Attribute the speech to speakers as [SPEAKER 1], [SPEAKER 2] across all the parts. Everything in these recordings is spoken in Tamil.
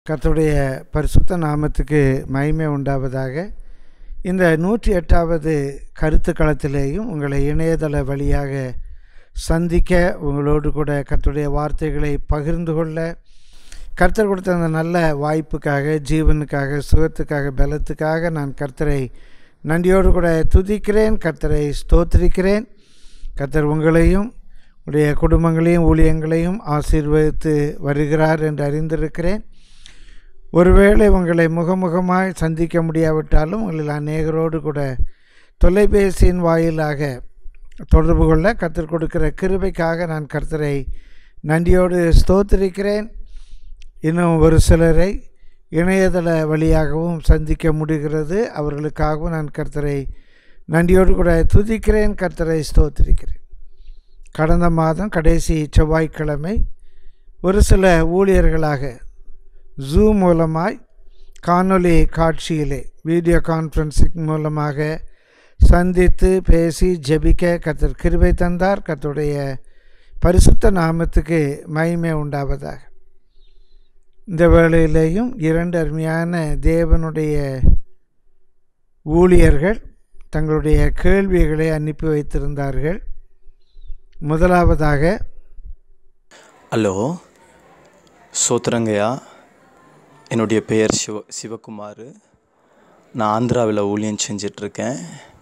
[SPEAKER 1] கர்த்தருடைய பரிசுத்த நாமத்துக்கு மகிமை உண்டாவதாக இந்த நூற்றி எட்டாவது கருத்து களத்திலேயும் உங்களை இணையதள வழியாக சந்திக்க உங்களோடு கூட கர்த்தருடைய வார்த்தைகளை பகிர்ந்து கொள்ள கர்த்தர் கொடுத்த அந்த நல்ல வாய்ப்புக்காக ஜீவனுக்காக சுகத்துக்காக பலத்துக்காக நான் கர்த்தரை நன்றியோடு கூட துதிக்கிறேன் கர்த்தரை ஸ்தோத்திரிக்கிறேன் கர்த்தர் உங்களையும் உடைய குடும்பங்களையும் ஊழியங்களையும் ஆசீர்வதித்து வருகிறார் என்று அறிந்திருக்கிறேன் ஒருவேளை உங்களை முகமுகமாய் சந்திக்க முடியாவிட்டாலும் உங்களில் அநேகரோடு கூட தொலைபேசியின் வாயிலாக தொடர்பு கொள்ள கர்த்தர் கொடுக்கிற கிருபைக்காக நான் கர்த்தரை நன்றியோடு ஸ்தோத்திரிக்கிறேன் இன்னும் ஒரு சிலரை இணையதள வழியாகவும் சந்திக்க முடிகிறது அவர்களுக்காகவும் நான் கர்த்தரை நன்றியோடு கூட துதிக்கிறேன் கர்த்தரை ஸ்தோத்திரிக்கிறேன் கடந்த மாதம் கடைசி செவ்வாய்க்கிழமை ஒரு சில ஊழியர்களாக ஜூம் மூலமாய் காணொளி காட்சியிலே வீடியோ கான்ஃபரன்சிங் மூலமாக சந்தித்து பேசி ஜெபிக்க கர்த்தர் கிருபை தந்தார் கர்த்தருடைய பரிசுத்த நாமத்துக்கு மகிமை உண்டாவதாக இந்த வேளையிலேயும் இரண்டு அருமையான தேவனுடைய ஊழியர்கள் தங்களுடைய கேள்விகளை அனுப்பி வைத்திருந்தார்கள் முதலாவதாக
[SPEAKER 2] ஹலோ சோத்திரங்கய்யா என்னுடைய பெயர் சிவ சிவகுமார் நான் ஆந்திராவில் ஊழியம் செஞ்சிட்ருக்கேன்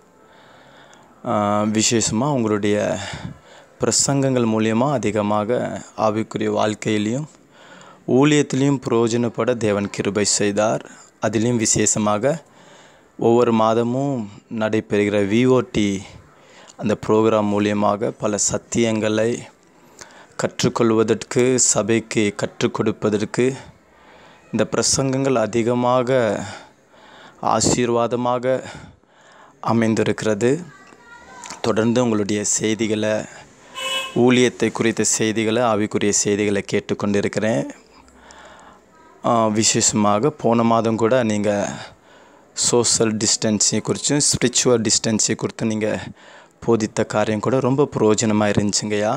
[SPEAKER 2] விசேஷமாக உங்களுடைய பிரசங்கங்கள் மூலியமாக அதிகமாக ஆவிக்குரிய வாழ்க்கையிலையும் ஊழியத்திலையும் பிரயோஜனப்பட தேவன் கிருபை செய்தார் அதிலையும் விசேஷமாக ஒவ்வொரு மாதமும் நடைபெறுகிற விஓடி அந்த ப்ரோக்ராம் மூலியமாக பல சத்தியங்களை கற்றுக்கொள்வதற்கு சபைக்கு கற்றுக் கொடுப்பதற்கு இந்த பிரசங்கங்கள் அதிகமாக ஆசீர்வாதமாக அமைந்திருக்கிறது தொடர்ந்து உங்களுடைய செய்திகளை ஊழியத்தை குறித்த செய்திகளை ஆவிக்குரிய செய்திகளை கேட்டுக்கொண்டிருக்கிறேன் விசேஷமாக போன மாதம் கூட நீங்கள் சோஷியல் டிஸ்டன்ஸை குறித்தும் ஸ்பிரிச்சுவல் டிஸ்டன்ஸை குறித்தும் நீங்கள் போதித்த காரியம் கூட ரொம்ப பிரயோஜனமாக இருந்துச்சுங்கய்யா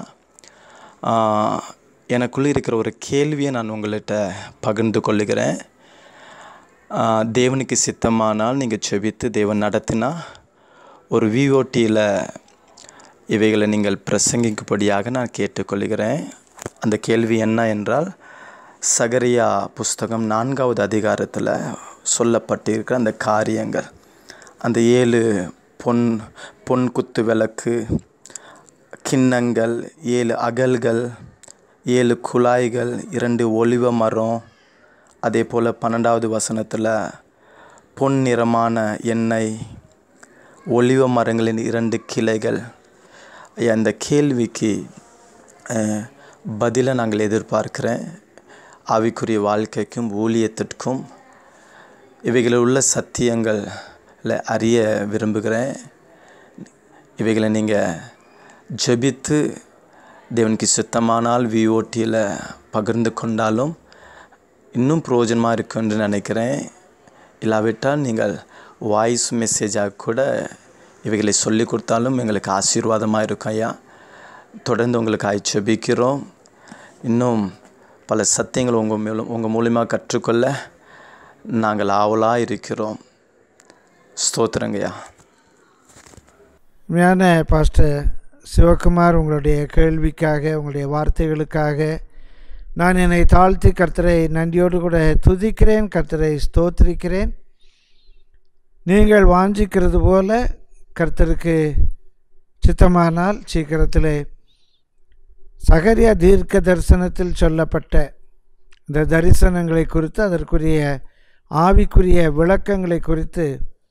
[SPEAKER 2] எனக்குள்ளே இருக்கிற ஒரு கேள்வியை நான் உங்கள்கிட்ட பகிர்ந்து கொள்ளுகிறேன் தேவனுக்கு சித்தமானால் நீங்கள் செபித்து தேவன் நடத்தினா ஒரு விஓடியில் இவைகளை நீங்கள் பிரசங்கிக்கும்படியாக நான் கேட்டுக்கொள்கிறேன் அந்த கேள்வி என்ன என்றால் சகரியா புஸ்தகம் நான்காவது அதிகாரத்தில் சொல்லப்பட்டிருக்கிற அந்த காரியங்கள் அந்த ஏழு பொன் பொன் குத்து விளக்கு கிண்ணங்கள் ஏழு அகல்கள் ஏழு குழாய்கள் இரண்டு ஒலிவ மரம் அதே போல் பன்னெண்டாவது வசனத்தில் பொன் நிறமான எண்ணெய் ஒலிவ மரங்களின் இரண்டு கிளைகள் அந்த கேள்விக்கு பதிலை நாங்கள் எதிர்பார்க்கிறேன் ஆவிக்குரிய வாழ்க்கைக்கும் ஊழியத்திற்கும் இவைகளில் உள்ள சத்தியங்களை அறிய விரும்புகிறேன் இவைகளை நீங்கள் ஜபித்து தேவனுக்கு சுத்தமானால் விஓடியில் பகிர்ந்து கொண்டாலும் இன்னும் பிரயோஜனமாக இருக்கும் என்று நினைக்கிறேன் இல்லாவிட்டால் நீங்கள் வாய்ஸ் மெசேஜாக கூட இவைகளை சொல்லி கொடுத்தாலும் எங்களுக்கு ஆசீர்வாதமாக இருக்கும் ஐயா தொடர்ந்து உங்களுக்கு ஆய்ச்சபிக்கிறோம் இன்னும் பல சத்தியங்கள் உங்கள் மூலம் உங்கள் மூலியமாக கற்றுக்கொள்ள நாங்கள் ஆவலாக இருக்கிறோம் ஸ்தோத்திரங்கய்யா
[SPEAKER 1] உண்மையான பாஸ்டர் சிவகுமார் உங்களுடைய கேள்விக்காக உங்களுடைய வார்த்தைகளுக்காக நான் என்னை தாழ்த்தி கர்த்தரை நன்றியோடு கூட துதிக்கிறேன் கர்த்தரை ஸ்தோத்திரிக்கிறேன் நீங்கள் வாஞ்சிக்கிறது போல கர்த்தருக்கு சித்தமானால் சீக்கிரத்தில் சகரியா தீர்க்க தரிசனத்தில் சொல்லப்பட்ட இந்த தரிசனங்களை குறித்து அதற்குரிய ஆவிக்குரிய விளக்கங்களை குறித்து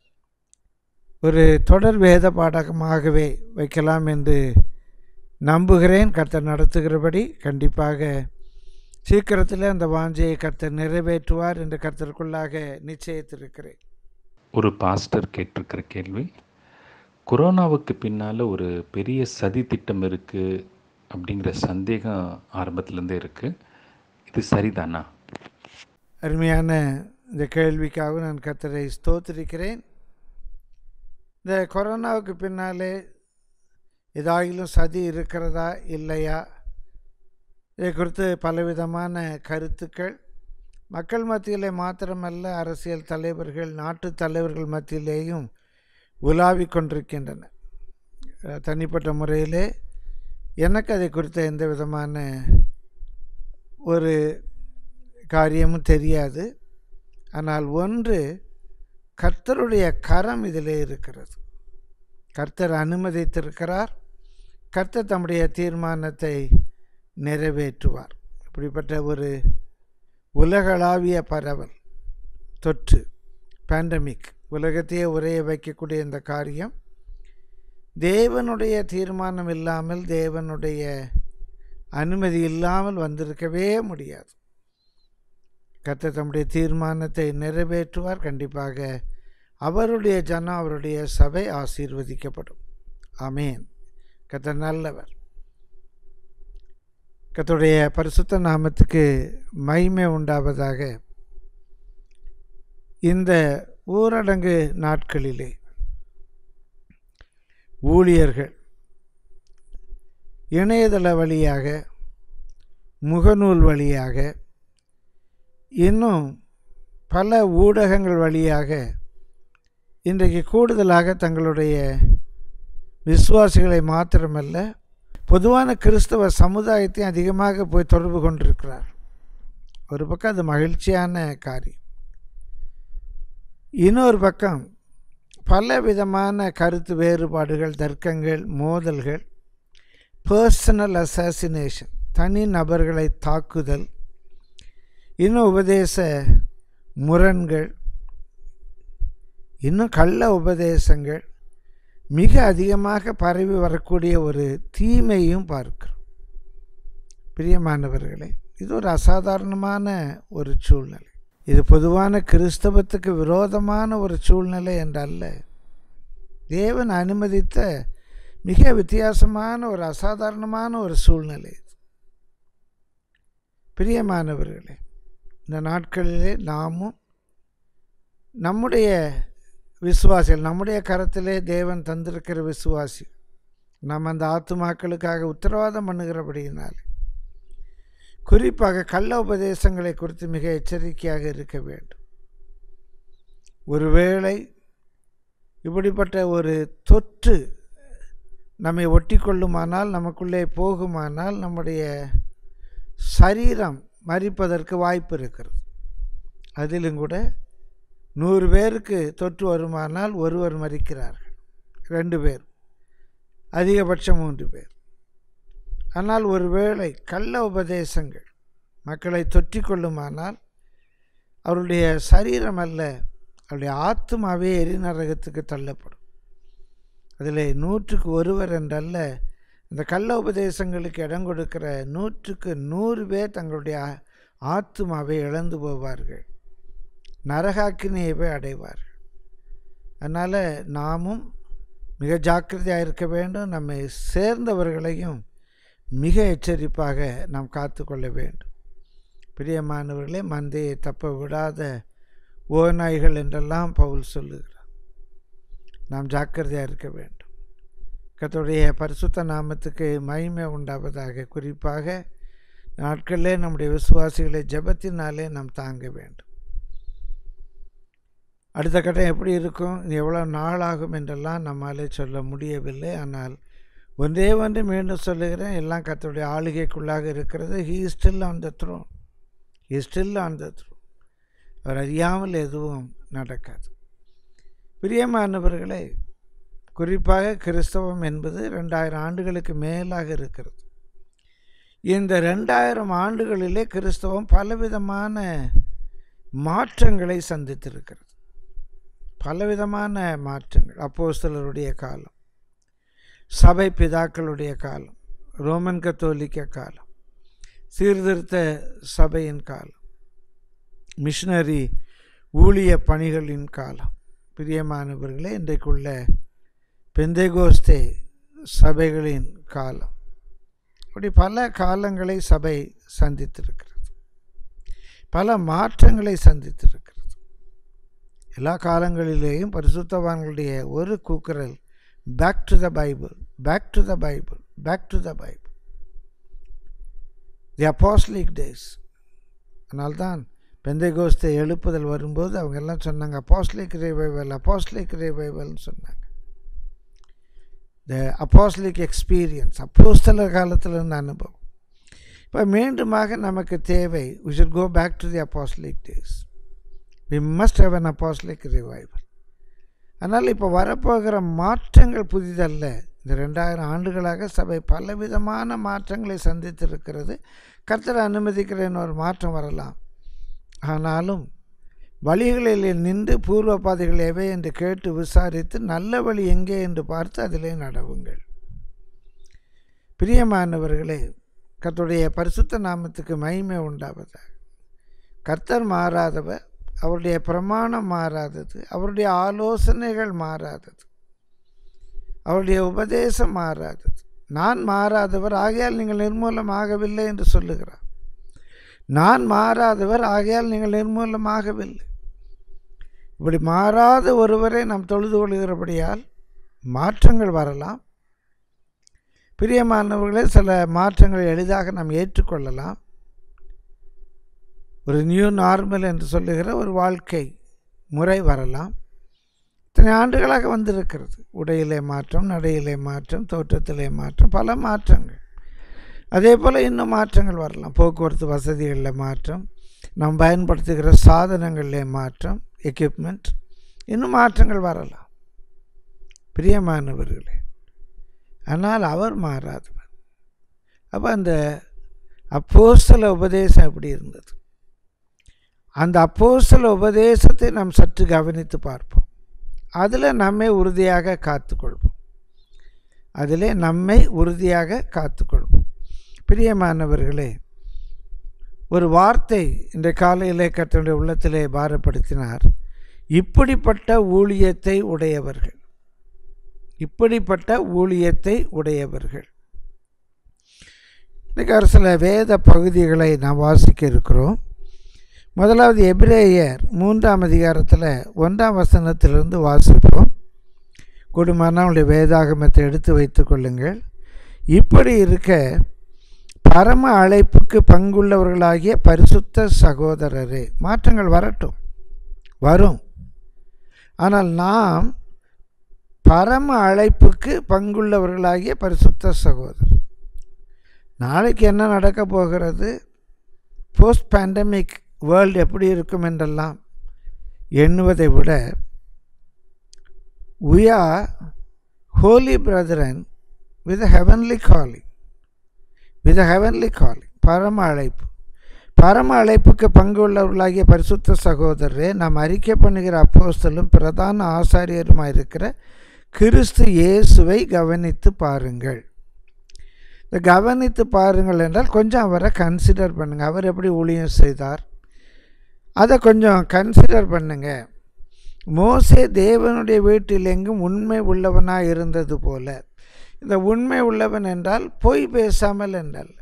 [SPEAKER 1] ஒரு தொடர் வேத பாடகமாகவே வைக்கலாம் என்று நம்புகிறேன் கர்த்தர் நடத்துகிறபடி கண்டிப்பாக சீக்கிரத்தில் அந்த வாஞ்சையை கர்த்தர் நிறைவேற்றுவார் என்று கர்த்தருக்குள்ளாக நிச்சயித்திருக்கிறேன்
[SPEAKER 3] ஒரு பாஸ்டர் கேட்டிருக்கிற கேள்வி கொரோனாவுக்கு பின்னால் ஒரு பெரிய சதி திட்டம் இருக்குது அப்படிங்கிற சந்தேகம் ஆரம்பத்துலேருந்தே இருக்குது இது சரிதானா
[SPEAKER 1] அருமையான இந்த கேள்விக்காக நான் கர்த்தரை ஸ்தோத்திரிக்கிறேன் இந்த கொரோனாவுக்கு பின்னாலே ஏதாயிலும் சதி இருக்கிறதா இல்லையா இதை குறித்து பலவிதமான கருத்துக்கள் மக்கள் மத்தியிலே மாத்திரமல்ல அரசியல் தலைவர்கள் நாட்டு தலைவர்கள் மத்தியிலேயும் உலாவிக் கொண்டிருக்கின்றன அஹ் தனிப்பட்ட முறையிலே எனக்கு அதை குறித்த எந்த விதமான ஒரு காரியமும் தெரியாது ஆனால் ஒன்று கர்த்தருடைய கரம் இதிலே இருக்கிறது கர்த்தர் அனுமதித்திருக்கிறார் கர்த்தர் தம்முடைய தீர்மானத்தை நிறைவேற்றுவார் இப்படிப்பட்ட ஒரு உலகளாவிய பரவல் தொற்று பேண்டமிக் உலகத்தையே உரைய வைக்கக்கூடிய இந்த காரியம் தேவனுடைய தீர்மானம் இல்லாமல் தேவனுடைய அனுமதி இல்லாமல் வந்திருக்கவே முடியாது கர்த்தர் தம்முடைய தீர்மானத்தை நிறைவேற்றுவார் கண்டிப்பாக அவருடைய ஜனம் அவருடைய சபை ஆசீர்வதிக்கப்படும் ஆமேன் கர்த்தர் நல்லவர் கர்த்தருடைய பரிசுத்த நாமத்துக்கு மகிமை உண்டாவதாக இந்த ஊரடங்கு நாட்களிலே ஊழியர்கள் இணையதள வழியாக முகநூல் வழியாக இன்னும் பல ஊடகங்கள் வழியாக இன்றைக்கு கூடுதலாக தங்களுடைய விசுவாசிகளை மாத்திரமல்ல பொதுவான கிறிஸ்தவ சமுதாயத்தையும் அதிகமாக போய் தொடர்பு கொண்டிருக்கிறார் ஒரு பக்கம் அது மகிழ்ச்சியான காரியம் இன்னொரு பக்கம் பல விதமான கருத்து வேறுபாடுகள் தர்க்கங்கள் மோதல்கள் பர்சனல் அசாசினேஷன் தனி நபர்களை தாக்குதல் இன்னும் உபதேச முரண்கள் இன்னும் கள்ள உபதேசங்கள் மிக அதிகமாக பரவி வரக்கூடிய ஒரு தீமையும் பார்க்கிறோம் பிரியமானவர்களே இது ஒரு அசாதாரணமான ஒரு சூழ்நிலை இது பொதுவான கிறிஸ்தவத்துக்கு விரோதமான ஒரு சூழ்நிலை என்றல்ல தேவன் அனுமதித்த மிக வித்தியாசமான ஒரு அசாதாரணமான ஒரு சூழ்நிலை இது பிரியமானவர்களே இந்த நாட்களிலே நாமும் நம்முடைய விசுவாசிகள் நம்முடைய கரத்திலே தேவன் தந்திருக்கிற விசுவாசி நாம் அந்த ஆத்துமாக்களுக்காக உத்தரவாதம் பண்ணுகிறபடியினாலே குறிப்பாக கள்ள உபதேசங்களை குறித்து மிக எச்சரிக்கையாக இருக்க வேண்டும் ஒருவேளை இப்படிப்பட்ட ஒரு தொற்று நம்மை ஒட்டி கொள்ளுமானால் நமக்குள்ளே போகுமானால் நம்முடைய சரீரம் மறிப்பதற்கு வாய்ப்பு இருக்கிறது அதிலும் கூட நூறு பேருக்கு தொற்று வருமானால் ஒருவர் மறிக்கிறார்கள் ரெண்டு பேர் அதிகபட்சம் மூன்று பேர் ஆனால் ஒருவேளை கள்ள உபதேசங்கள் மக்களை தொற்றி கொள்ளுமானால் அவருடைய சரீரம் அல்ல அவருடைய ஆத்மாவே எரிநரகத்துக்கு தள்ளப்படும் அதில் நூற்றுக்கு ஒருவர் என்றல்ல இந்த கள்ள உபதேசங்களுக்கு இடம் கொடுக்கிற நூற்றுக்கு நூறு பேர் தங்களுடைய ஆத்மாவை இழந்து போவார்கள் நரகாக்கினியை போய் அடைவார்கள் அதனால் நாமும் மிக ஜாக்கிரதையாக இருக்க வேண்டும் நம்மை சேர்ந்தவர்களையும் மிக எச்சரிப்பாக நாம் காத்து கொள்ள வேண்டும் பிரியமானவர்களே மந்தையை தப்ப விடாத ஓநாய்கள் என்றெல்லாம் பவுல் சொல்லுகிறார் நாம் ஜாக்கிரதையாக இருக்க வேண்டும் கர்த்தருடைய பரிசுத்த நாமத்துக்கு மகிமை உண்டாவதாக குறிப்பாக நாட்களிலே நம்முடைய விசுவாசிகளை ஜெபத்தினாலே நாம் தாங்க வேண்டும் அடுத்த கட்டம் எப்படி இருக்கும் இது எவ்வளோ நாளாகும் என்றெல்லாம் நம்மாலே சொல்ல முடியவில்லை ஆனால் ஒன்றே ஒன்று மீண்டும் சொல்லுகிறேன் எல்லாம் கர்த்தருடைய ஆளுகைக்குள்ளாக இருக்கிறது he still on the throne he still on the throne அவர் அறியாமல் எதுவும் நடக்காது பிரியமானவர்களே குறிப்பாக கிறிஸ்தவம் என்பது ரெண்டாயிரம் ஆண்டுகளுக்கு மேலாக இருக்கிறது இந்த ரெண்டாயிரம் ஆண்டுகளிலே கிறிஸ்தவம் பலவிதமான மாற்றங்களை சந்தித்திருக்கிறது பலவிதமான மாற்றங்கள் அப்போஸ்தலருடைய காலம் சபை பிதாக்களுடைய காலம் ரோமன் கத்தோலிக்க காலம் சீர்திருத்த சபையின் காலம் மிஷினரி ஊழிய பணிகளின் காலம் பிரியமானவர்களே இன்றைக்குள்ள பெந்தைகோஸ்தே சபைகளின் காலம் அப்படி பல காலங்களை சபை சந்தித்திருக்கிறது பல மாற்றங்களை சந்தித்திருக்கிறது எல்லா காலங்களிலேயும் பரிசுத்தவான்களுடைய ஒரு கூக்குரல் back to the Bible back to the Bible back to the Bible the apostolic days அதனால்தான் பெந்தைகோஸ்தை எழுப்புதல் வரும்போது அவங்க எல்லாம் சொன்னாங்க அப்பாஸ்லிக் ரிவைவல் அப்பாஸ்லிக் ரிவைவல்னு சொன்னாங்க த அப்பாஸ்லிக் எக்ஸ்பீரியன்ஸ் அப்போஸ்தல காலத்தில் இருந்த அனுபவம் இப்போ மீண்டுமாக நமக்கு தேவை we should go back to the apostolic days we must have an apostolic revival அதனால் இப்போ வரப்போகிற மாற்றங்கள் புதிதல்ல இந்த ரெண்டாயிரம் ஆண்டுகளாக சபை பலவிதமான மாற்றங்களை சந்தித்திருக்கிறது கர்த்தர் அனுமதிக்கிற இன்னொரு மாற்றம் வரலாம் ஆனாலும் வழிகளில் நின்று பூர்வ பாதைகள் எவை என்று கேட்டு விசாரித்து நல்ல வழி எங்கே என்று பார்த்து அதிலே நடவுங்கள் பிரியமானவர்களே கர்த்தருடைய பரிசுத்த நாமத்துக்கு மகிமை உண்டாவதாக கர்த்தர் மாறாதவர் அவருடைய பிரமாணம் மாறாதது அவருடைய ஆலோசனைகள் மாறாதது அவருடைய உபதேசம் மாறாதது நான் மாறாதவர் ஆகையால் நீங்கள் நிர்மூலமாகவில்லை என்று சொல்லுகிறார் நான் மாறாதவர் ஆகையால் நீங்கள் நிர்மூலமாகவில்லை இப்படி மாறாத ஒருவரை நாம் தொழுது கொள்கிறபடியால் மாற்றங்கள் வரலாம் பிரியமானவர்களே சில மாற்றங்களை எளிதாக நாம் ஏற்றுக்கொள்ளலாம் ஒரு நியூ நார்மல் என்று சொல்லுகிற ஒரு வாழ்க்கை முறை வரலாம் இத்தனை ஆண்டுகளாக வந்திருக்கிறது உடையிலே மாற்றம் நடையிலே மாற்றம் தோற்றத்திலே மாற்றம் பல மாற்றங்கள் அதே போல் இன்னும் மாற்றங்கள் வரலாம் போக்குவரத்து வசதிகளில் மாற்றம் நாம் பயன்படுத்துகிற சாதனங்களிலே மாற்றம் எக்யூப்மெண்ட் இன்னும் மாற்றங்கள் வரலாம் பிரியமானவர்களே ஆனால் அவர் மாறாதவர் அப்போ அந்த அப்போஸ்தல உபதேசம் எப்படி இருந்தது அந்த அப்போஸ்தல உபதேசத்தை நாம் சற்று கவனித்து பார்ப்போம் அதில் நம்மை உறுதியாக காத்துக்கொள்வோம் அதிலே நம்மை உறுதியாக காத்துக்கொள்வோம் பிரியமானவர்களே ஒரு வார்த்தை இந்த காலையிலே கத்தனுடைய உள்ளத்திலே பாரப்படுத்தினார் இப்படிப்பட்ட ஊழியத்தை உடையவர்கள் இப்படிப்பட்ட ஊழியத்தை உடையவர்கள் இன்றைக்கு ஒரு சில வேத பகுதிகளை நாம் வாசிக்க இருக்கிறோம் முதலாவது எபிரேயர் மூன்றாம் அதிகாரத்தில் ஒன்றாம் வசனத்திலிருந்து வாசிப்போம் குடும்பமான உங்களுடைய வேதாகமத்தை எடுத்து வைத்து கொள்ளுங்கள் இப்படி இருக்க பரம அழைப்புக்கு பங்குள்ளவர்களாகிய பரிசுத்த சகோதரரே மாற்றங்கள் வரட்டும் வரும் ஆனால் நாம் பரம அழைப்புக்கு பங்குள்ளவர்களாகிய பரிசுத்த சகோதரர் நாளைக்கு என்ன நடக்க போகிறது போஸ்ட் பேண்டமிக் வேர்ல்டு எப்படி இருக்கும் என்றெல்லாம் எண்ணுவதை விட we are holy brethren with a heavenly calling with a heavenly calling பரம அழைப்பு பரம அழைப்புக்கு பங்கு உள்ளவர்களாகிய பரிசுத்த சகோதரரே நாம் அறிக்கை பண்ணுகிற அப்போஸ்தலும் பிரதான ஆசாரியருமாக இருக்கிற கிறிஸ்து இயேசுவை கவனித்து பாருங்கள் இந்த கவனித்து பாருங்கள் என்றால் கொஞ்சம் அவரை கன்சிடர் பண்ணுங்கள் அவர் எப்படி ஊழியம் செய்தார் அதை கொஞ்சம் கன்சிடர் பண்ணுங்க மோசே தேவனுடைய வீட்டில் எங்கும் உண்மை உள்ளவனாக இருந்தது போல இந்த உண்மை உள்ளவன் என்றால் பொய் பேசாமல் என்றல்ல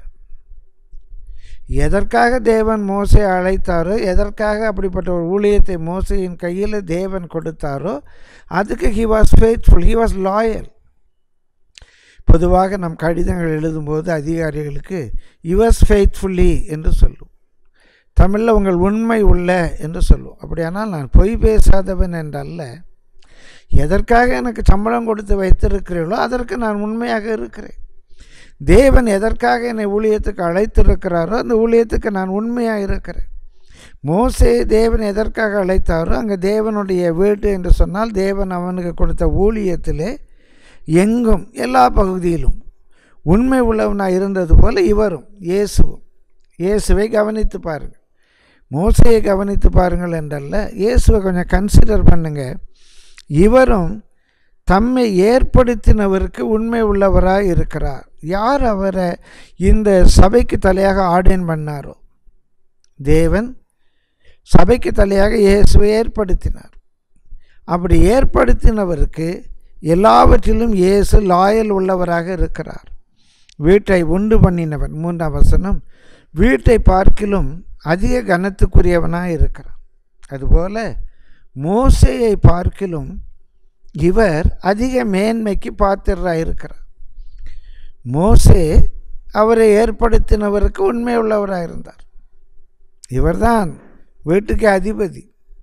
[SPEAKER 1] எதற்காக தேவன் மோசை அழைத்தாரோ எதற்காக அப்படிப்பட்ட ஒரு ஊழியத்தை மோசையின் கையில் தேவன் கொடுத்தாரோ அதுக்கு he was faithful he was loyal பொதுவாக நம் கடிதங்கள் எழுதும்போது அதிகாரிகளுக்கு யுவஸ் ஃபெய்த்ஃபுல்லி என்று சொல்லும் தமிழில் உங்கள் உண்மை உள்ள என்று சொல்லுவோம் அப்படியானால் நான் பொய் பேசாதவன் என்றல்ல எதற்காக எனக்கு சம்பளம் கொடுத்து வைத்திருக்கிறீர்களோ அதற்கு நான் உண்மையாக இருக்கிறேன் தேவன் எதற்காக என்னை ஊழியத்துக்கு அழைத்திருக்கிறாரோ அந்த ஊழியத்துக்கு நான் உண்மையாக இருக்கிறேன் மோசே தேவன் எதற்காக அழைத்தாரோ அங்கே தேவனுடைய வீடு என்று சொன்னால் தேவன் அவனுக்கு கொடுத்த ஊழியத்திலே எங்கும் எல்லா பகுதியிலும் உண்மை உள்ளவனாக இருந்தது போல இவரும் இயேசுவும் இயேசுவை கவனித்து பாருங்கள் மோசையை கவனித்து பாருங்கள் என்றல்ல இயேசுவை கொஞ்சம் கன்சிடர் பண்ணுங்க இவரும் தம்மை ஏற்படுத்தினவருக்கு உண்மை உள்ளவராக இருக்கிறார் யார் அவரை இந்த சபைக்கு தலையாக ஆர்டைன் பண்ணாரோ தேவன் சபைக்கு தலையாக இயேசுவை ஏற்படுத்தினார் அப்படி ஏற்படுத்தினவருக்கு எல்லாவற்றிலும் இயேசு லாயல் உள்ளவராக இருக்கிறார் வீட்டை உண்டு பண்ணினவன் மூன்றாம் வசனம் வீட்டை பார்க்கிலும் அதிக கனத்துக்குரியவனாக இருக்கிறான் அதுபோல் மோசையை பார்க்கிலும் இவர் அதிக மேன்மைக்கு பாத்திரராக இருக்கிறார் மோசே அவரை ஏற்படுத்தினவருக்கு உண்மை உள்ளவராக இருந்தார் இவர்தான் வீட்டுக்கு அதிபதி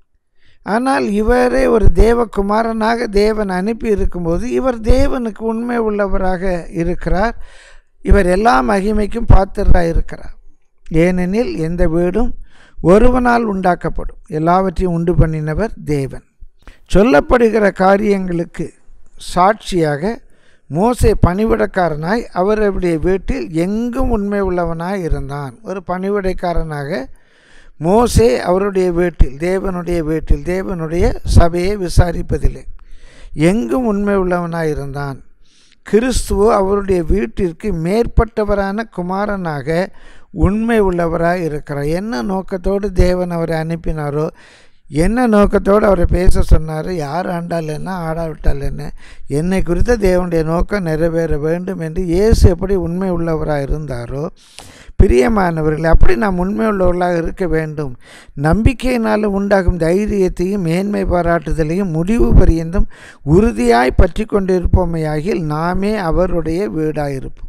[SPEAKER 1] ஆனால் இவரே ஒரு தேவகுமாரனாக தேவன் அனுப்பி இருக்கும்போது இவர் தேவனுக்கு உண்மை உள்ளவராக இருக்கிறார் இவர் எல்லா மகிமைக்கும் பாத்திரராக இருக்கிறார் ஏனெனில் எந்த வீடும் ஒருவனால் உண்டாக்கப்படும் எல்லாவற்றையும் உண்டு பண்ணினவர் தேவன் சொல்லப்படுகிற காரியங்களுக்கு சாட்சியாக மோசே பணிவிடக்காரனாய் அவருடைய வீட்டில் எங்கும் உண்மை உள்ளவனாய் இருந்தான் ஒரு பணிவிடைக்காரனாக மோசே அவருடைய வீட்டில் தேவனுடைய வீட்டில் தேவனுடைய சபையை விசாரிப்பதில்லை எங்கும் உண்மை உள்ளவனாய் இருந்தான் கிறிஸ்துவோ அவருடைய வீட்டிற்கு மேற்பட்டவரான குமாரனாக உண்மை உள்ளவராக இருக்கிறார் என்ன நோக்கத்தோடு தேவன் அவரை அனுப்பினாரோ என்ன நோக்கத்தோடு அவரை பேச சொன்னார் யார் ஆண்டால் என்ன ஆடாவிட்டால் என்ன என்னை குறித்த தேவனுடைய நோக்கம் நிறைவேற வேண்டும் என்று இயேசு எப்படி உண்மை உள்ளவராக இருந்தாரோ பிரியமானவர்கள் அப்படி நாம் உண்மை உள்ளவர்களாக இருக்க வேண்டும் நம்பிக்கையினால் உண்டாகும் தைரியத்தையும் மேன்மை பாராட்டுதலையும் முடிவு பரியந்தும் உறுதியாய் பற்றி கொண்டிருப்போமையாகில் நாமே அவருடைய வீடாயிருப்போம்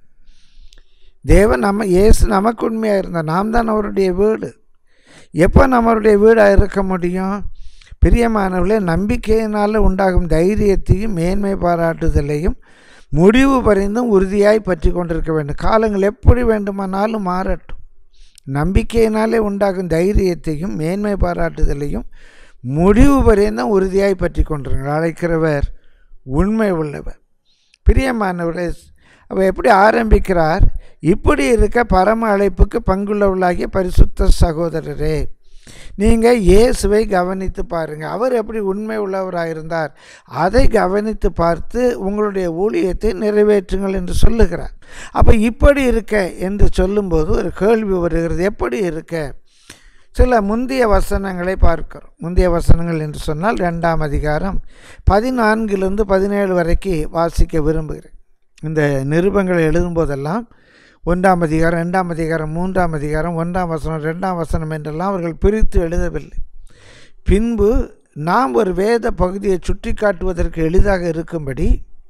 [SPEAKER 1] தேவன் நம்ம இயேசு நமக்கு உண்மையாக இருந்தால் நாம் தான் அவருடைய வீடு எப்போ நம்மளுடைய வீடாக இருக்க முடியும் பிரியமானவர்களே நம்பிக்கையினால் உண்டாகும் தைரியத்தையும் மேன்மை பாராட்டுதலையும் முடிவு பறிந்தும் உறுதியாய் பற்றி கொண்டிருக்க வேண்டும் காலங்கள் எப்படி வேண்டுமானாலும் மாறட்டும் நம்பிக்கையினாலே உண்டாகும் தைரியத்தையும் மேன்மை பாராட்டுதலையும் முடிவு பறிந்தும் உறுதியாய் பற்றி கொண்டிருங்கள் அழைக்கிறவர் உண்மை உள்ளவர் பிரியமானவர்களே அவர் எப்படி ஆரம்பிக்கிறார் இப்படி இருக்க பரம அழைப்புக்கு பங்குள்ளவர்களாகிய பரிசுத்த சகோதரரே நீங்கள் இயேசுவை கவனித்து பாருங்கள் அவர் எப்படி உண்மை உள்ளவராக இருந்தார் அதை கவனித்து பார்த்து உங்களுடைய ஊழியத்தை நிறைவேற்றுங்கள் என்று சொல்லுகிறார் அப்போ இப்படி இருக்க என்று சொல்லும்போது ஒரு கேள்வி வருகிறது எப்படி இருக்க சில முந்தைய வசனங்களை பார்க்கிறோம் முந்தைய வசனங்கள் என்று சொன்னால் ரெண்டாம் அதிகாரம் பதினான்கிலிருந்து பதினேழு வரைக்கும் வாசிக்க விரும்புகிறேன் இந்த நிருபங்களை எழுதும்போதெல்லாம் ஒன்றாம் அதிகாரம் ரெண்டாம் அதிகாரம் மூன்றாம் அதிகாரம் ஒன்றாம் வசனம் ரெண்டாம் வசனம் என்றெல்லாம் அவர்கள் பிரித்து எழுதவில்லை பின்பு நாம் ஒரு வேத பகுதியை சுட்டி காட்டுவதற்கு எளிதாக இருக்கும்படி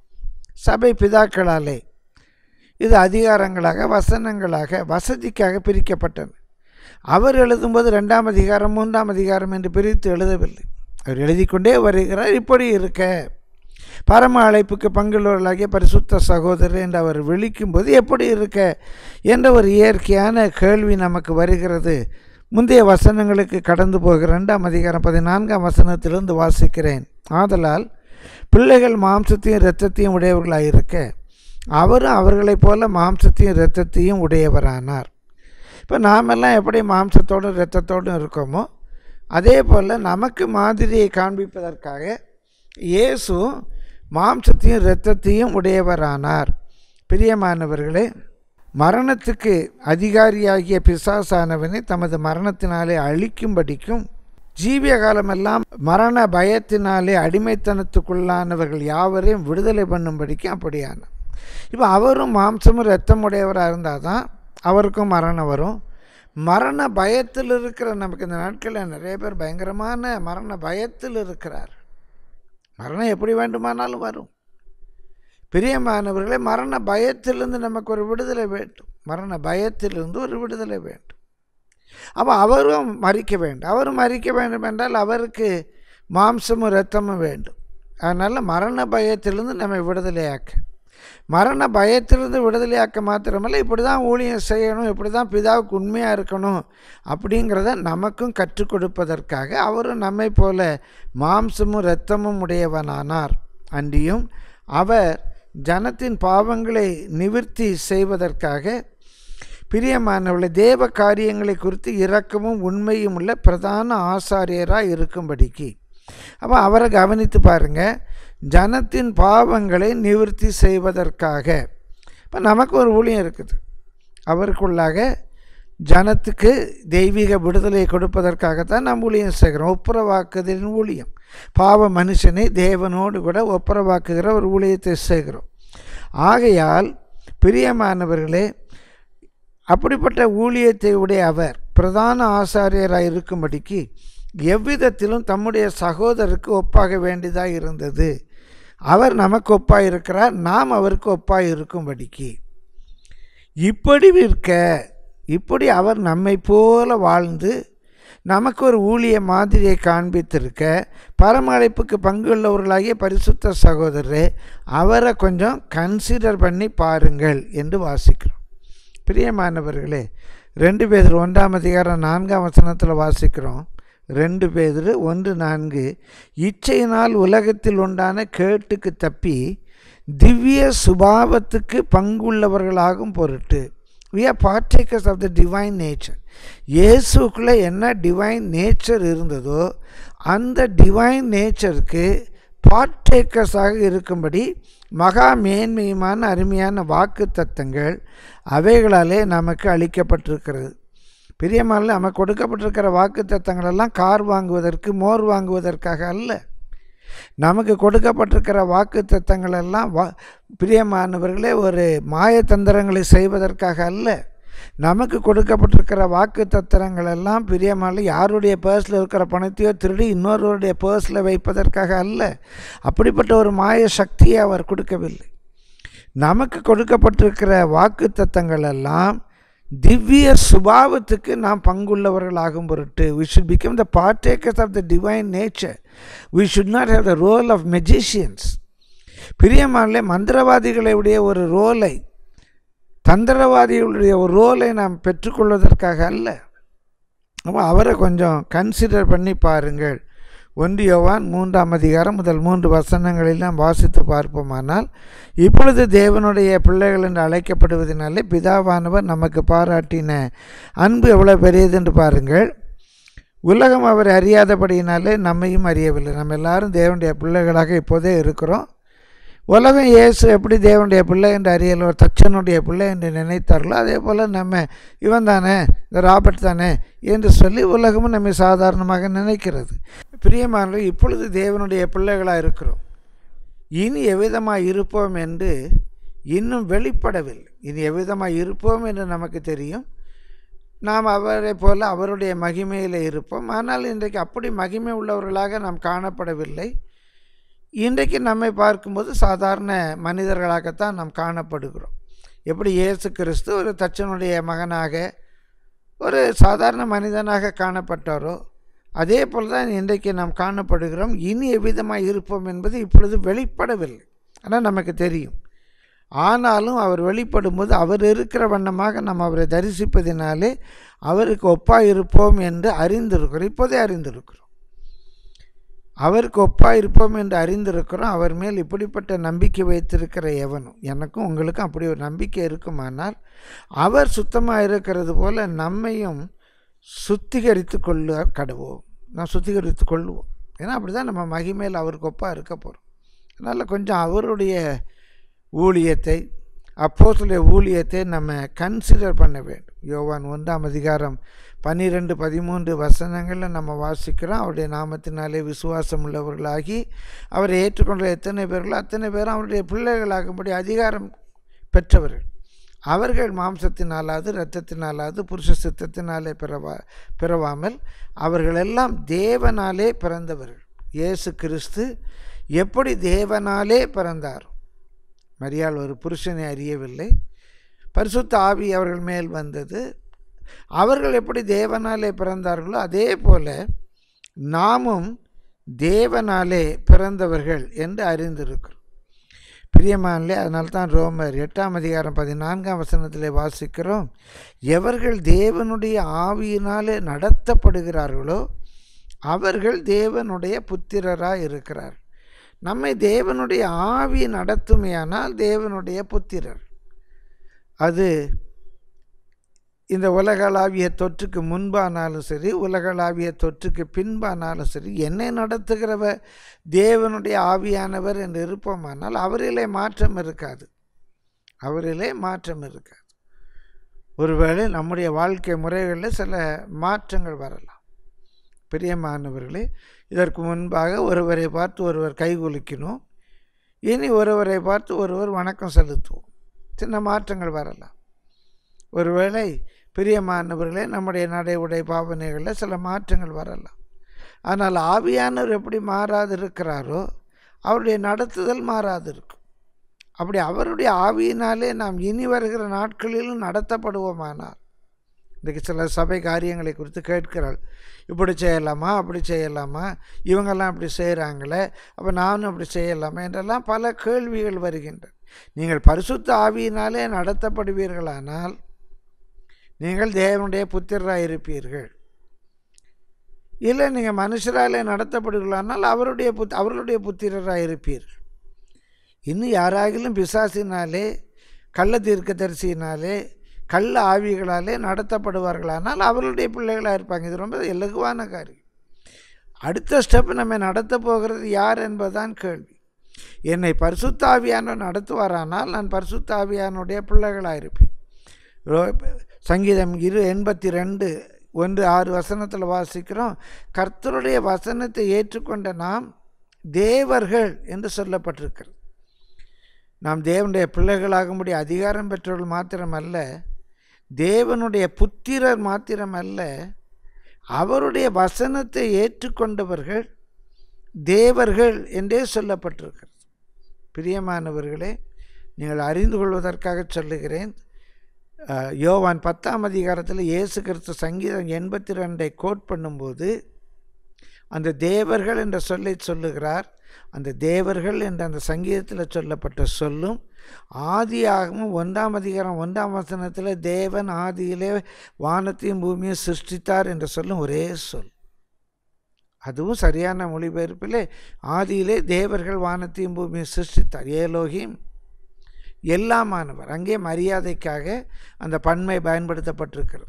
[SPEAKER 1] சபை பிதாக்களாலே இது அதிகாரங்களாக வசனங்களாக வசதிக்காக பிரிக்கப்பட்டன அவர் எழுதும்போது ரெண்டாம் அதிகாரம் மூன்றாம் அதிகாரம் என்று பிரித்து எழுதவில்லை அவர் எழுதிக்கொண்டே வருகிறார் இப்படி இருக்க பரம அழைப்புக்கு பங்குள்ளவர்களாகிய பரிசுத்த சகோதரர் என்று அவர் விழிக்கும்போது எப்படி இருக்க என்ற ஒரு இயற்கையான கேள்வி நமக்கு வருகிறது முந்தைய வசனங்களுக்கு கடந்து போகிற ரெண்டாம் அதிகாரம் பதினான்காம் வசனத்திலிருந்து வாசிக்கிறேன் ஆதலால் பிள்ளைகள் மாம்சத்தையும் இரத்தத்தையும் உடையவர்களாக இருக்க அவரும் அவர்களைப் போல மாம்சத்தையும் இரத்தத்தையும் உடையவரானார் இப்போ நாமெல்லாம் எப்படி மாம்சத்தோடும் இரத்தத்தோடும் இருக்கோமோ அதே போல் நமக்கு மாதிரியை காண்பிப்பதற்காக இயேசு மாம்சத்தையும் இரத்தத்தையும் உடையவரானார் பிரியமானவர்களே மரணத்துக்கு அதிகாரியாகிய பிசாசானவனை தமது மரணத்தினாலே அழிக்கும்படிக்கும் ஜீவிய காலமெல்லாம் மரண பயத்தினாலே அடிமைத்தனத்துக்குள்ளானவர்கள் யாவரையும் விடுதலை பண்ணும்படிக்கும் அப்படியான இப்போ அவரும் மாம்சமும் இரத்தம் உடையவராக இருந்தால் தான் அவருக்கும் மரணம் வரும் மரண பயத்தில் இருக்கிற நமக்கு இந்த நாட்களில் நிறைய பேர் பயங்கரமான மரண பயத்தில் இருக்கிறார் மரணம் எப்படி வேண்டுமானாலும் வரும் பிரியமானவர்களே மரண பயத்திலிருந்து நமக்கு ஒரு விடுதலை வேண்டும் மரண பயத்திலிருந்து ஒரு விடுதலை வேண்டும் அப்போ அவரும் மறிக்க வேண்டும் அவரும் மறிக்க வேண்டும் என்றால் அவருக்கு மாம்சமும் இரத்தமும் வேண்டும் அதனால் மரண பயத்திலிருந்து நம்மை விடுதலையாக்க மரண பயத்திலிருந்து விடுதலையாக்க மாத்திரமல்ல இப்படி தான் ஊழியம் செய்யணும் இப்படி தான் பிதாவுக்கு உண்மையாக இருக்கணும் அப்படிங்கிறத நமக்கும் கற்றுக் கொடுப்பதற்காக அவரும் நம்மை போல மாம்சமும் இரத்தமும் உடையவனானார் அன்றியும் அவர் ஜனத்தின் பாவங்களை நிவிர்த்தி செய்வதற்காக பிரியமானவளை தேவ காரியங்களை குறித்து இரக்கமும் உண்மையும் உள்ள பிரதான ஆசாரியராக இருக்கும்படிக்கு அப்போ அவரை கவனித்து பாருங்கள் ஜனத்தின் பாவங்களை நிவர்த்தி செய்வதற்காக இப்போ நமக்கு ஒரு ஊழியம் இருக்குது அவருக்குள்ளாக ஜனத்துக்கு தெய்வீக விடுதலையை கொடுப்பதற்காகத்தான் நாம் ஊழியம் செய்கிறோம் ஒப்புரவாக்குதலின் ஊழியம் பாவ மனுஷனை தேவனோடு கூட ஒப்புரவாக்குகிற ஒரு ஊழியத்தை செய்கிறோம் ஆகையால் பிரியமானவர்களே அப்படிப்பட்ட ஊழியத்தை உடைய அவர் பிரதான ஆசாரியராக இருக்கும்படிக்கு எவ்விதத்திலும் தம்முடைய சகோதரருக்கு ஒப்பாக வேண்டியதாக இருந்தது அவர் நமக்கு ஒப்பாக இருக்கிறார் நாம் அவருக்கு ஒப்பாக இருக்கும்படிக்கு இப்படி விற்க இப்படி அவர் நம்மை போல வாழ்ந்து நமக்கு ஒரு ஊழிய மாதிரியை காண்பித்திருக்க பரமழைப்புக்கு பங்குள்ளவர்களாகிய பரிசுத்த சகோதரரே அவரை கொஞ்சம் கன்சிடர் பண்ணி பாருங்கள் என்று வாசிக்கிறோம் பிரியமானவர்களே ரெண்டு பேர் ஒன்றாம் அதிகாரம் நான்காம் வசனத்தில் வாசிக்கிறோம் ரெண்டு பேர் ஒன்று நான்கு இச்சையினால் உலகத்தில் உண்டான கேட்டுக்கு தப்பி திவ்ய சுபாவத்துக்கு பங்குள்ளவர்களாகும் பொருட்டு we are partakers of the divine nature இயேசுக்குள்ளே என்ன டிவைன் நேச்சர் இருந்ததோ அந்த டிவைன் நேச்சருக்கு பார்ட்டேக்கர்ஸாக இருக்கும்படி மகா மேன்மையுமான அருமையான வாக்கு தத்தங்கள் அவைகளாலே நமக்கு அளிக்கப்பட்டிருக்கிறது பிரியமான நமக்கு கொடுக்கப்பட்டிருக்கிற வாக்கு தத்தங்களெல்லாம் கார் வாங்குவதற்கு மோர் வாங்குவதற்காக அல்ல நமக்கு கொடுக்கப்பட்டிருக்கிற வாக்கு தத்தங்களெல்லாம் வா பிரியமானவர்களே ஒரு மாயத்தந்திரங்களை செய்வதற்காக அல்ல நமக்கு கொடுக்கப்பட்டிருக்கிற வாக்கு தத்திரங்கள் எல்லாம் பிரியமான யாருடைய பர்ஸில் இருக்கிற பணத்தையோ திருடி இன்னொருவருடைய பர்ஸில் வைப்பதற்காக அல்ல அப்படிப்பட்ட ஒரு மாய சக்தியை அவர் கொடுக்கவில்லை நமக்கு கொடுக்கப்பட்டிருக்கிற வாக்கு தத்தங்கள் எல்லாம் திவ்ய சுபாவத்துக்கு நாம் பங்குள்ளவர்களாகும் பொருட்டு we should become the partakers of the divine nature we should not have the role of magicians பிரியமானே மந்திரவாதிகளுடைய ஒரு ரோலை தந்திரவாதிகளுடைய ஒரு ரோலை நாம் பெற்றுக்கொள்வதற்காக அல்ல அப்போ அவரை கொஞ்சம் கன்சிடர் பண்ணி பாருங்கள் ஒன்று யோவான் மூன்றாம் அதிகாரம் முதல் மூன்று வசனங்களில் நாம் வாசித்து பார்ப்போமானால் இப்பொழுது தேவனுடைய பிள்ளைகள் என்று அழைக்கப்படுவதனாலே பிதாவானவர் நமக்கு பாராட்டின அன்பு எவ்வளோ பெரியது என்று பாருங்கள் உலகம் அவர் அறியாதபடியினாலே நம்மையும் அறியவில்லை நம்ம எல்லாரும் தேவனுடைய பிள்ளைகளாக இப்போதே இருக்கிறோம் உலகம் இயேசு எப்படி தேவனுடைய பிள்ளை என்று அறியல ஒரு தச்சனுடைய பிள்ளை என்று நினைத்தார்களோ அதே போல் நம்ம இவன் தானே இந்த ராபர்ட் தானே என்று சொல்லி உலகமும் நம்மை சாதாரணமாக நினைக்கிறது பிரியமானவர்கள் இப்பொழுது தேவனுடைய பிள்ளைகளாக இருக்கிறோம் இனி எவ்விதமாக இருப்போம் என்று இன்னும் வெளிப்படவில்லை இனி எவ்விதமாக இருப்போம் என்று நமக்கு தெரியும் நாம் அவரை போல அவருடைய மகிமையில் இருப்போம் ஆனால் இன்றைக்கு அப்படி மகிமை உள்ளவர்களாக நாம் காணப்படவில்லை இன்றைக்கு நம்மை பார்க்கும்போது சாதாரண மனிதர்களாகத்தான் நாம் காணப்படுகிறோம் எப்படி இயேசு கிறிஸ்து ஒரு தச்சனுடைய மகனாக ஒரு சாதாரண மனிதனாக காணப்பட்டாரோ அதே போல் தான் இன்றைக்கு நாம் காணப்படுகிறோம் இனி எவ்விதமாக இருப்போம் என்பது இப்பொழுது வெளிப்படவில்லை ஆனால் நமக்கு தெரியும் ஆனாலும் அவர் வெளிப்படும்போது அவர் இருக்கிற வண்ணமாக நாம் அவரை தரிசிப்பதினாலே அவருக்கு ஒப்பாக இருப்போம் என்று அறிந்திருக்கிறோம் இப்போதே அறிந்திருக்கிறோம் அவருக்கு ஒப்பாக இருப்போம் என்று அறிந்திருக்கிறோம் அவர் மேல் இப்படிப்பட்ட நம்பிக்கை வைத்திருக்கிற எவனும் எனக்கும் உங்களுக்கும் அப்படி ஒரு நம்பிக்கை இருக்குமானால் அவர் சுத்தமாக இருக்கிறது போல் நம்மையும் சுத்திகரித்து கொள்ள கடவோம் நான் சுத்திகரித்து கொள்ளுவோம் ஏன்னா அப்படி தான் நம்ம மகிமையில் அவருக்கு ஒப்பாக இருக்க போகிறோம் அதனால் கொஞ்சம் அவருடைய ஊழியத்தை அப்போஸ்தலருடைய ஊழியத்தை நம்ம கன்சிடர் பண்ண வேண்டும் யோவான் ஒன்றாம் அதிகாரம் பன்னிரெண்டு பதிமூன்று வசனங்களில் நம்ம வாசிக்கிறோம் அவருடைய நாமத்தினாலே விசுவாசம் உள்ளவர்களாகி அவரை ஏற்றுக்கொண்ட எத்தனை பேர்களோ அத்தனை பேரும் அவருடைய பிள்ளைகளாகும்படி அதிகாரம் பெற்றவர்கள் அவர்கள் மாம்சத்தினாலாவது இரத்தத்தினாலாவது புருஷ சித்தத்தினாலே பிறவா பிறவாமல் அவர்களெல்லாம் தேவனாலே பிறந்தவர்கள் இயேசு கிறிஸ்து எப்படி தேவனாலே பிறந்தார் மரியாள் ஒரு புருஷனை அறியவில்லை பரிசுத்த ஆவி அவர்கள் மேல் வந்தது அவர்கள் எப்படி தேவனாலே பிறந்தார்களோ அதே போல நாமும் தேவனாலே பிறந்தவர்கள் என்று அறிந்திருக்கிறோம் பிரியமானலே அதனால தான் ரோமர் எட்டாம் அதிகாரம் பதினான்காம் வசனத்திலே வாசிக்கிறோம் எவர்கள் தேவனுடைய ஆவியினாலே நடத்தப்படுகிறார்களோ அவர்கள் தேவனுடைய புத்திரராக இருக்கிறார் நம்மை தேவனுடைய ஆவி நடத்துமையானால் தேவனுடைய புத்திரர் அது இந்த உலகளாவிய தொற்றுக்கு முன்பானாலும் சரி உலகளாவிய தொற்றுக்கு பின்பானாலும் சரி என்னை நடத்துகிறவ தேவனுடைய ஆவியானவர் என்று இருப்போமானால் அவரிலே மாற்றம் இருக்காது அவரிலே மாற்றம் இருக்காது ஒருவேளை நம்முடைய வாழ்க்கை முறைகளில் சில மாற்றங்கள் வரலாம் பிரியமானவர்களே இதற்கு முன்பாக ஒருவரை பார்த்து ஒருவர் கைகுலுக்கினோம் இனி ஒருவரை பார்த்து ஒருவர் வணக்கம் செலுத்துவோம் சின்ன மாற்றங்கள் வரலாம் ஒருவேளை பிரியமானவர்களே நம்முடைய நடை உடை பாவனைகளில் சில மாற்றங்கள் வரலாம் ஆனால் ஆவியானவர் எப்படி மாறாது இருக்கிறாரோ அவருடைய நடத்துதல் மாறாது இருக்கும் அப்படி அவருடைய ஆவியினாலே நாம் இனி வருகிற நாட்களிலும் நடத்தப்படுவோமானால் இன்றைக்கு சில சபை காரியங்களை குறித்து கேட்கிறாள் இப்படி செய்யலாமா அப்படி செய்யலாமா இவங்கெல்லாம் இப்படி செய்கிறாங்களே அப்போ நானும் அப்படி செய்யலாமா என்றெல்லாம் பல கேள்விகள் வருகின்றன நீங்கள் பரிசுத்த ஆவியினாலே நடத்தப்படுவீர்களானால் நீங்கள் தேவனுடைய புத்திரராக இருப்பீர்கள் இல்லை நீங்கள் மனுஷராலே நடத்தப்படுவீர்களானால் அவருடைய புத் அவர்களுடைய புத்திரராக இருப்பீர்கள் இன்னும் யாராகிலும் பிசாசினாலே கள்ள தீர்க்கதரிசியினாலே கள்ள ஆவிகளாலே நடத்தப்படுவார்களானால் அவர்களுடைய பிள்ளைகளாக இருப்பாங்க இது ரொம்ப இலகுவான காரியம் அடுத்த ஸ்டெப் நம்ம நடத்த போகிறது யார் என்பதுதான் கேள்வி என்னை பரிசுத்தாவியான நடத்துவாரானால் நான் பரிசுத்தாவியானுடைய பிள்ளைகளாக இருப்பேன் ரோ- சங்கீதம் இரு எண்பத்தி ரெண்டு ஒன்று ஆறு வசனத்தில் வாசிக்கிறோம் கர்த்தருடைய வசனத்தை ஏற்றுக்கொண்ட நாம் தேவர்கள் என்று சொல்லப்பட்டிருக்கிறது நாம் தேவனுடைய பிள்ளைகளாகும்படி அதிகாரம் பெற்றவர்கள் மாத்திரமல்ல தேவனுடைய புத்திரர் மாத்திரமல்ல அவருடைய வசனத்தை ஏற்றுக்கொண்டவர்கள் தேவர்கள் என்றே சொல்லப்பட்டிருக்கிறது பிரியமானவர்களே நீங்கள் அறிந்து கொள்வதற்காக சொல்லுகிறேன் அஹ், யோவான் பத்தாம் அதிகாரத்தில் இயேசு கிறிஸ்து சங்கீதம் எண்பத்தி ரெண்டை கோட் பண்ணும்போது அந்த தேவர்கள் என்ற சொல்லை சொல்லுகிறார் அந்த தேவர்கள் என்ற அந்த சங்கீதத்தில் சொல்லப்பட்ட சொல்லும் ஆதியாகமும் ஒன்றாம் அதிகாரம் ஒன்றாம் வசனத்தில் தேவன் ஆதியிலே வானத்தையும் பூமியும் சிருஷ்டித்தார் என்று சொல்லும் ஒரே சொல் அதுவும் சரியான மொழிபெயர்ப்பிலே ஆதியிலே தேவர்கள் வானத்தையும் பூமியும் சிருஷ்டித்தார் ஏலோகிம் எல்லாமானவர் அங்கே மரியாதைக்காக அந்த பன்மை பயன்படுத்தப்பட்டிருக்கிறது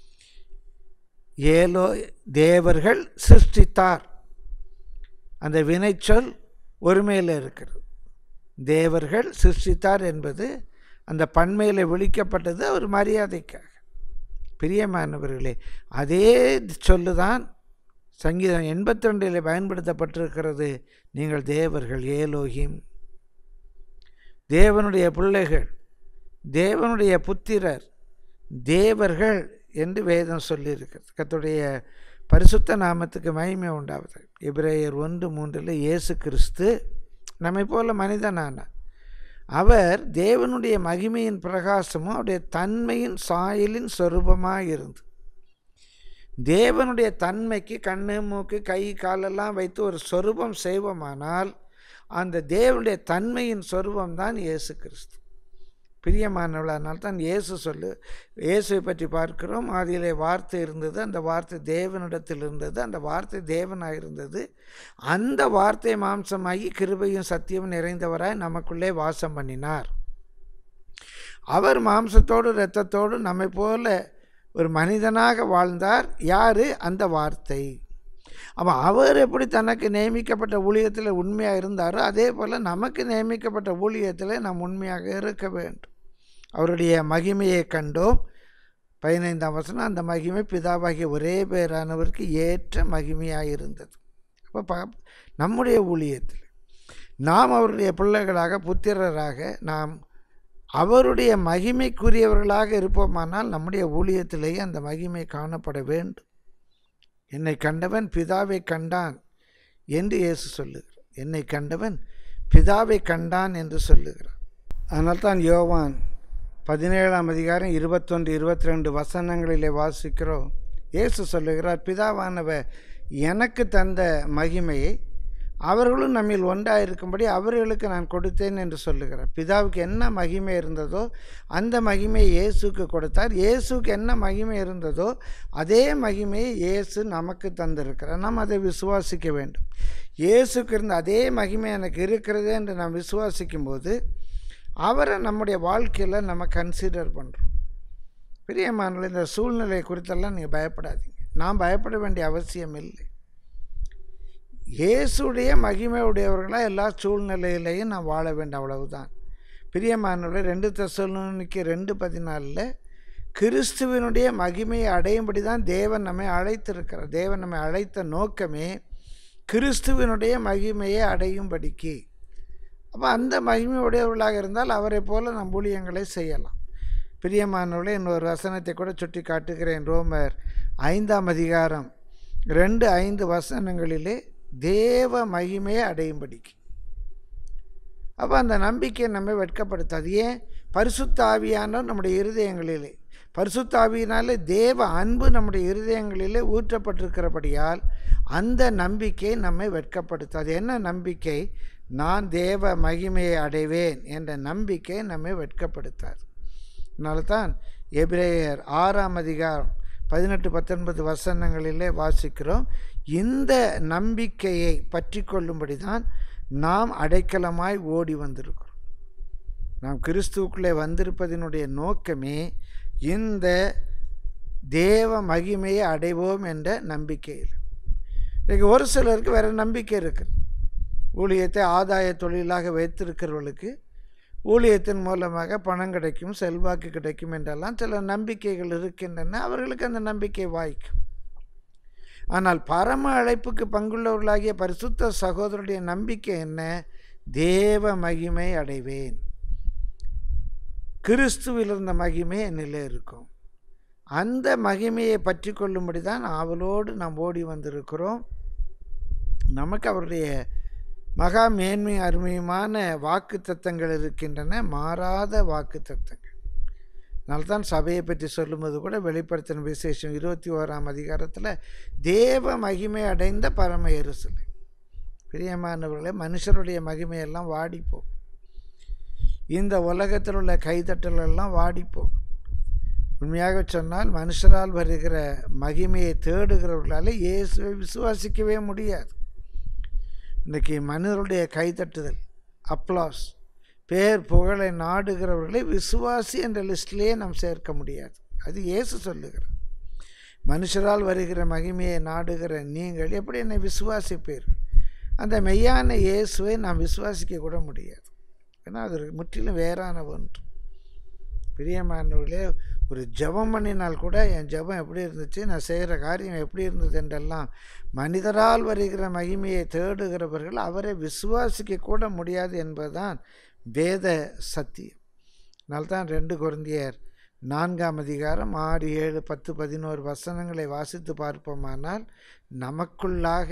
[SPEAKER 1] ஏலோ தேவர்கள் சிருஷ்டித்தார் அந்த வினைச்சொல் ஒருமையில் இருக்கிறது தேவர்கள் சிருஷ்டித்தார் என்பது அந்த பன்மையில் விழிக்கப்பட்டது ஒரு மரியாதைக்காக பிரியமானவர்களே அதே சொல்லுதான் சங்கீதம் எண்பத்தி ரெண்டில் பயன்படுத்தப்பட்டிருக்கிறது நீங்கள் தேவர்கள் ஏலோகிம் தேவனுடைய பிள்ளைகள் தேவனுடைய புத்திரர் தேவர்கள் என்று வேதம் சொல்லியிருக்கிறது கர்த்தருடைய பரிசுத்த நாமத்துக்கு மகிமை உண்டாவது எபிரேயர் ஒன்று மூன்றில் இயேசு கிறிஸ்து நம்மை போல மனிதனானார் அவர் தேவனுடைய மகிமையின் பிரகாசமும் அவருடைய தன்மையின் சாயலின் சொரூபமாக இருந்து தேவனுடைய தன்மைக்கு கண்ணு மூக்கு கை காலெல்லாம் வைத்து ஒரு சொரூபம் செய்வோமானால் அந்த தேவனுடைய தன்மையின் சொரூபம் தான் இயேசு கிறிஸ்து பிரியமானவளானால் தான் இயேசு சொல்லு இயேசுவை பற்றி பார்க்கிறோம் அதிலே வார்த்தை இருந்தது அந்த வார்த்தை தேவனிடத்தில் இருந்தது அந்த வார்த்தை தேவனாக இருந்தது அந்த வார்த்தை மாம்சமாகி கிருபையும் சத்தியமும் நிறைந்தவராய் நமக்குள்ளே வாசம் பண்ணினார் அவர் மாம்சத்தோடு இரத்தத்தோடு நம்மை போல ஒரு மனிதனாக வாழ்ந்தார் யார் அந்த வார்த்தை அப்போ அவர் எப்படி தனக்கு நியமிக்கப்பட்ட ஊழியத்தில் உண்மையாக இருந்தாரோ அதே போல் நமக்கு நியமிக்கப்பட்ட ஊழியத்தில் நாம் உண்மையாக இருக்க வேண்டும் அவருடைய மகிமையை கண்டோம் பதினைந்தாம் வசனம் அந்த மகிமை பிதாவாகிய ஒரே பேரானவருக்கு ஏற்ற மகிமையாக இருந்தது அப்போ ப நம்முடைய ஊழியத்தில் நாம் அவருடைய பிள்ளைகளாக புத்திரராக நாம் அவருடைய மகிமைக்குரியவர்களாக இருப்போமானால் நம்முடைய ஊழியத்திலேயே அந்த மகிமை காணப்பட வேண்டும் என்னை கண்டவன் பிதாவை கண்டான் என்று இயேசு சொல்லுகிறார் என்னை கண்டவன் பிதாவை கண்டான் என்று சொல்லுகிறார் அதனால் தான் யோவான் பதினேழாம் அதிகாரம் இருபத்தொன்று இருபத்தி ரெண்டு வசனங்களிலே வாசிக்கிறோம் இயேசு சொல்லுகிறார் பிதாவானவர் எனக்கு தந்த மகிமையை அவர்களும் நம்மில் ஒன்றாக இருக்கும்படி அவர்களுக்கு நான் கொடுத்தேன் என்று சொல்லுகிறார் பிதாவுக்கு என்ன மகிமை இருந்ததோ அந்த மகிமையை இயேசுக்கு கொடுத்தார் இயேசுக்கு என்ன மகிமை இருந்ததோ அதே மகிமையை இயேசு நமக்கு தந்திருக்கிறார் நாம் அதை விசுவாசிக்க வேண்டும் இயேசுக்கு இருந்த அதே மகிமை எனக்கு இருக்கிறது என்று நாம் விசுவாசிக்கும் போது அவரை நம்முடைய வாழ்க்கையில் நம்ம கன்சிடர் பண்ணுறோம் பிரியமானவர்களே இந்த சூழ்நிலை குறித்தெல்லாம் நீங்கள் பயப்படாதீங்க நான் பயப்பட வேண்டிய அவசியம் இல்லை இயேசுடைய மகிமையுடையவர்களாக எல்லா சூழ்நிலையிலையும் நான் வாழ வேண்டும் அவ்வளவுதான் பிரியமானவர்களே ரெண்டு தசோனிக்கு ரெண்டு பதினாலில் கிறிஸ்துவனுடைய மகிமையை அடையும்படி தான் தேவன் நம்மை அழைத்திருக்கிறார் தேவன் நம்மை அழைத்த நோக்கமே கிறிஸ்துவனுடைய மகிமையை அடையும்படிக்கு அப்போ அந்த மகிமையுடையவர்களாக இருந்தால் அவரை போல நம் ஊழியங்களை செய்யலாம் பிரியமானவர்களே இன்னொரு வசனத்தை கூட சுட்டி காட்டுகிறேன் ரோமர் ஐந்தாம் அதிகாரம் ரெண்டு ஐந்து வசனங்களிலே தேவ மகிமையை அடையும்படிக்கு அப்போ அந்த நம்பிக்கை நம்மை வெட்கப்படுத்தாது ஏன் பரிசுத்த ஆவியானவர் நம்முடைய இருதயங்களிலே பரிசுத்தாவியினாலே தேவ அன்பு நம்முடைய இருதயங்களிலே ஊற்றப்பட்டிருக்கிறபடியால் அந்த நம்பிக்கை நம்மை வெட்கப்படுத்தாது என்ன நம்பிக்கை நான் தேவ மகிமையை அடைவேன் என்ற நம்பிக்கை நம்மை வெட்கப்படுத்தாது அதனால தான் எபிரேயர் ஆறாம் அதிகாரம் பதினெட்டு பத்தொன்பது வசனங்களிலே வாசிக்கிறோம் இந்த நம்பிக்கையை பற்றி கொள்ளும்படி தான் நாம் அடைக்கலமாய் ஓடி வந்திருக்கிறோம் நாம் கிறிஸ்துவுக்குள்ளே வந்திருப்பதனுடைய நோக்கமே இந்த தேவ மகிமையை அடைவோம் என்ற நம்பிக்கையில் இன்றைக்கி ஒரு சிலருக்கு வேறு நம்பிக்கை இருக்குது ஊழியத்தை ஆதாய தொழிலாக வைத்திருக்கிறவர்களுக்கு ஊழியத்தின் மூலமாக பணம் கிடைக்கும் செல்வாக்கு கிடைக்கும் என்றெல்லாம் சில நம்பிக்கைகள் இருக்கின்றன அவர்களுக்கு அந்த நம்பிக்கை வாய்க்கும் ஆனால் பரம அழைப்புக்கு பங்குள்ளவர்களாகிய பரிசுத்த சகோதரருடைய நம்பிக்கை என்ன தேவ மகிமை அடைவேன் கிறிஸ்துவில் இருந்த மகிமை என்னிலே இருக்கும் அந்த மகிமையை பற்றி கொள்ளும்படி தான் ஆவலோடு நாம் ஓடி வந்திருக்கிறோம் நமக்கு அவருடைய மகா மேன்மை அருமையுமான வாக்கு தத்தங்கள் இருக்கின்றன மாறாத வாக்கு தத்தங்கள் அதனால்தான் சபையை பற்றி சொல்லும்போது கூட வெளிப்படுத்தின விசேஷம் இருபத்தி ஓராம் அதிகாரத்தில் தேவ மகிமை அடைந்த பரம எருசலை பிரியமானவர்களே மனுஷருடைய மகிமையெல்லாம் வாடிப்போம் இந்த உலகத்தில் உள்ள கைதட்டல் எல்லாம் வாடிப்போம் உண்மையாக சொன்னால் மனுஷரால் வருகிற மகிமையை தேடுகிறவர்களால் இயேசுவை விசுவாசிக்கவே முடியாது இன்றைக்கி மனிதருடைய கைதட்டுதல் அப்ளாஸ் பேர் புகழை நாடுகிறவர்களை விசுவாசி என்ற லிஸ்ட்லேயே நாம் சேர்க்க முடியாது அது இயேசு சொல்லுகிறார் மனுஷரால் வருகிற மகிமையை நாடுகிற நீங்கள் எப்படி என்னை விசுவாசிப்பீர்கள் அந்த மெய்யான இயேசுவை நாம் விசுவாசிக்க கூட முடியாது ஏன்னா அது முற்றிலும் வேறான ஒன்று பிரியமானவர்களே ஒரு ஜெபம் பண்ணினால் கூட என் ஜெபம் எப்படி இருந்துச்சு நான் செய்கிற காரியம் எப்படி இருந்தது என்றெல்லாம் மனிதரால் வருகிற மகிமையை தேடுகிறவர்கள் அவரை விசுவாசிக்க கூட முடியாது என்பதுதான் வேத சத்தியம் அதனால்தான் ரெண்டு குருந்தியர் நான்காம் அதிகாரம் ஆறு ஏழு பத்து பதினோரு வசனங்களை வாசித்து பார்ப்போமானால் நமக்குள்ளாக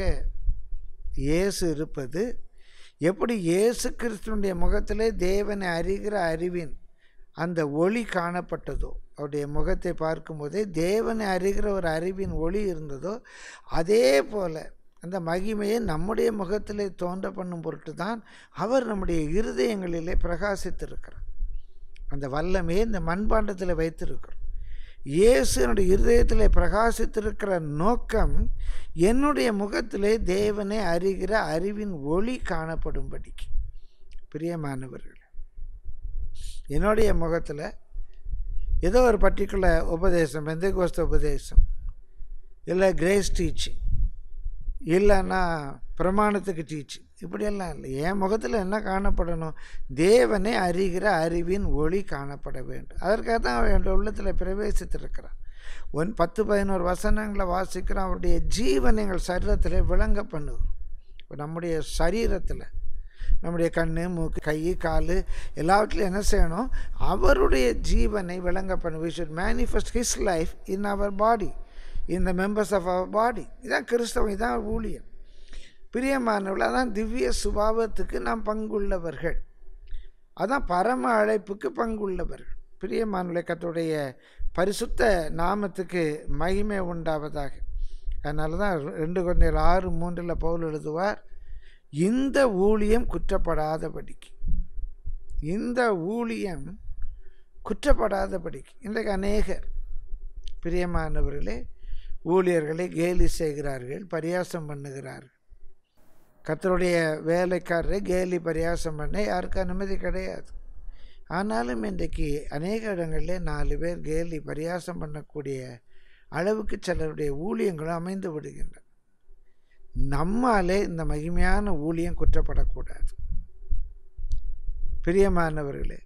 [SPEAKER 1] இயேசு இருப்பது எப்படி இயேசு கிறிஸ்துவனுடைய முகத்திலே தேவனை அறிகிற அறிவின் அந்த ஒளி காணப்பட்டதோ அவருடைய முகத்தை பார்க்கும்போதே தேவனை அறிகிற ஒரு அறிவின் ஒளி இருந்ததோ அதே போல் அந்த மகிமையை நம்முடைய முகத்திலே தோன்ற பண்ணும் பொருட்டு தான் அவர் நம்முடைய இருதயங்களிலே பிரகாசித்திருக்கிறார் அந்த வல்லமையை இந்த மண்பாண்டத்தில் வைத்திருக்கிறோம் இயேசு என்னுடைய இருதயத்தில் பிரகாசித்திருக்கிற நோக்கம் என்னுடைய முகத்திலே தேவனை அறிகிற அறிவின் ஒளி காணப்படும்படிக்கு பிரியமானவர்கள் என்னுடைய முகத்தில் ஏதோ ஒரு பர்டிகுலர் உபதேசம் பெந்தகோஸ்த உபதேசம் இல்லை கிரேஸ் டீச்சிங் இல்லைன்னா பிரமாணத்துக்கு டீச்சிங் இப்படியெல்லாம் இல்லை என் முகத்தில் என்ன காணப்படணும் தேவனை அறிகிற அறிவின் ஒளி காணப்பட வேண்டும் அதற்காக தான் அவர் என் உள்ளத்தில் பிரவேசித்திருக்கிறார் ஒன் பத்து பதினோரு வசனங்களை வாசிக்கிறோம் அவருடைய ஜீவன் எங்கள் சரீரத்தில் விளங்க பண்ணுகிறோம் இப்போ நம்முடைய சரீரத்தில் நம்முடைய கண் மூக்கு கை கால் எல்லாவற்றிலும் என்ன செய்யணும் அவருடைய ஜீவனை விளங்க பண்ண we should manifest his life in our body in the members of our body இதான் கிறிஸ்தவம் இதான் ஊழியம் பிரியமானவர்கள் அதான் திவ்ய சுபாவத்துக்கு நாம் பங்குள்ளவர்கள் அதான் பரம அழைப்புக்கு பங்குள்ளவர்கள் பிரியமானவர்களை கத்துடைய பரிசுத்த நாமத்துக்கு மகிமை உண்டாவதாக அதனால தான் ரெண்டு குழந்தைகள் ஆறு மூன்றில் பவுல் எழுதுவார் இந்த ஊழியம் குற்றப்படாதபடிக்கு இந்த ஊழியம் குற்றப்படாதபடிக்கு இன்றைக்கு அநேகர் பிரியமானவர்களே ஊழியர்களை கேலி செய்கிறார்கள் பரியாசம் பண்ணுகிறார்கள் கத்தருடைய வேலைக்காரரை கேலி பரியாசம் பண்ண யாருக்கும் அனுமதி கிடையாது ஆனாலும் இன்றைக்கு அநேக இடங்களில் நாலு பேர் கேலி பரியாசம் பண்ணக்கூடிய அளவுக்கு சிலருடைய ஊழியங்களும் அமைந்து விடுகின்றன நம்மாலே இந்த மகிமையான ஊழியம் குற்றப்படக்கூடாது பிரியமானவர்களே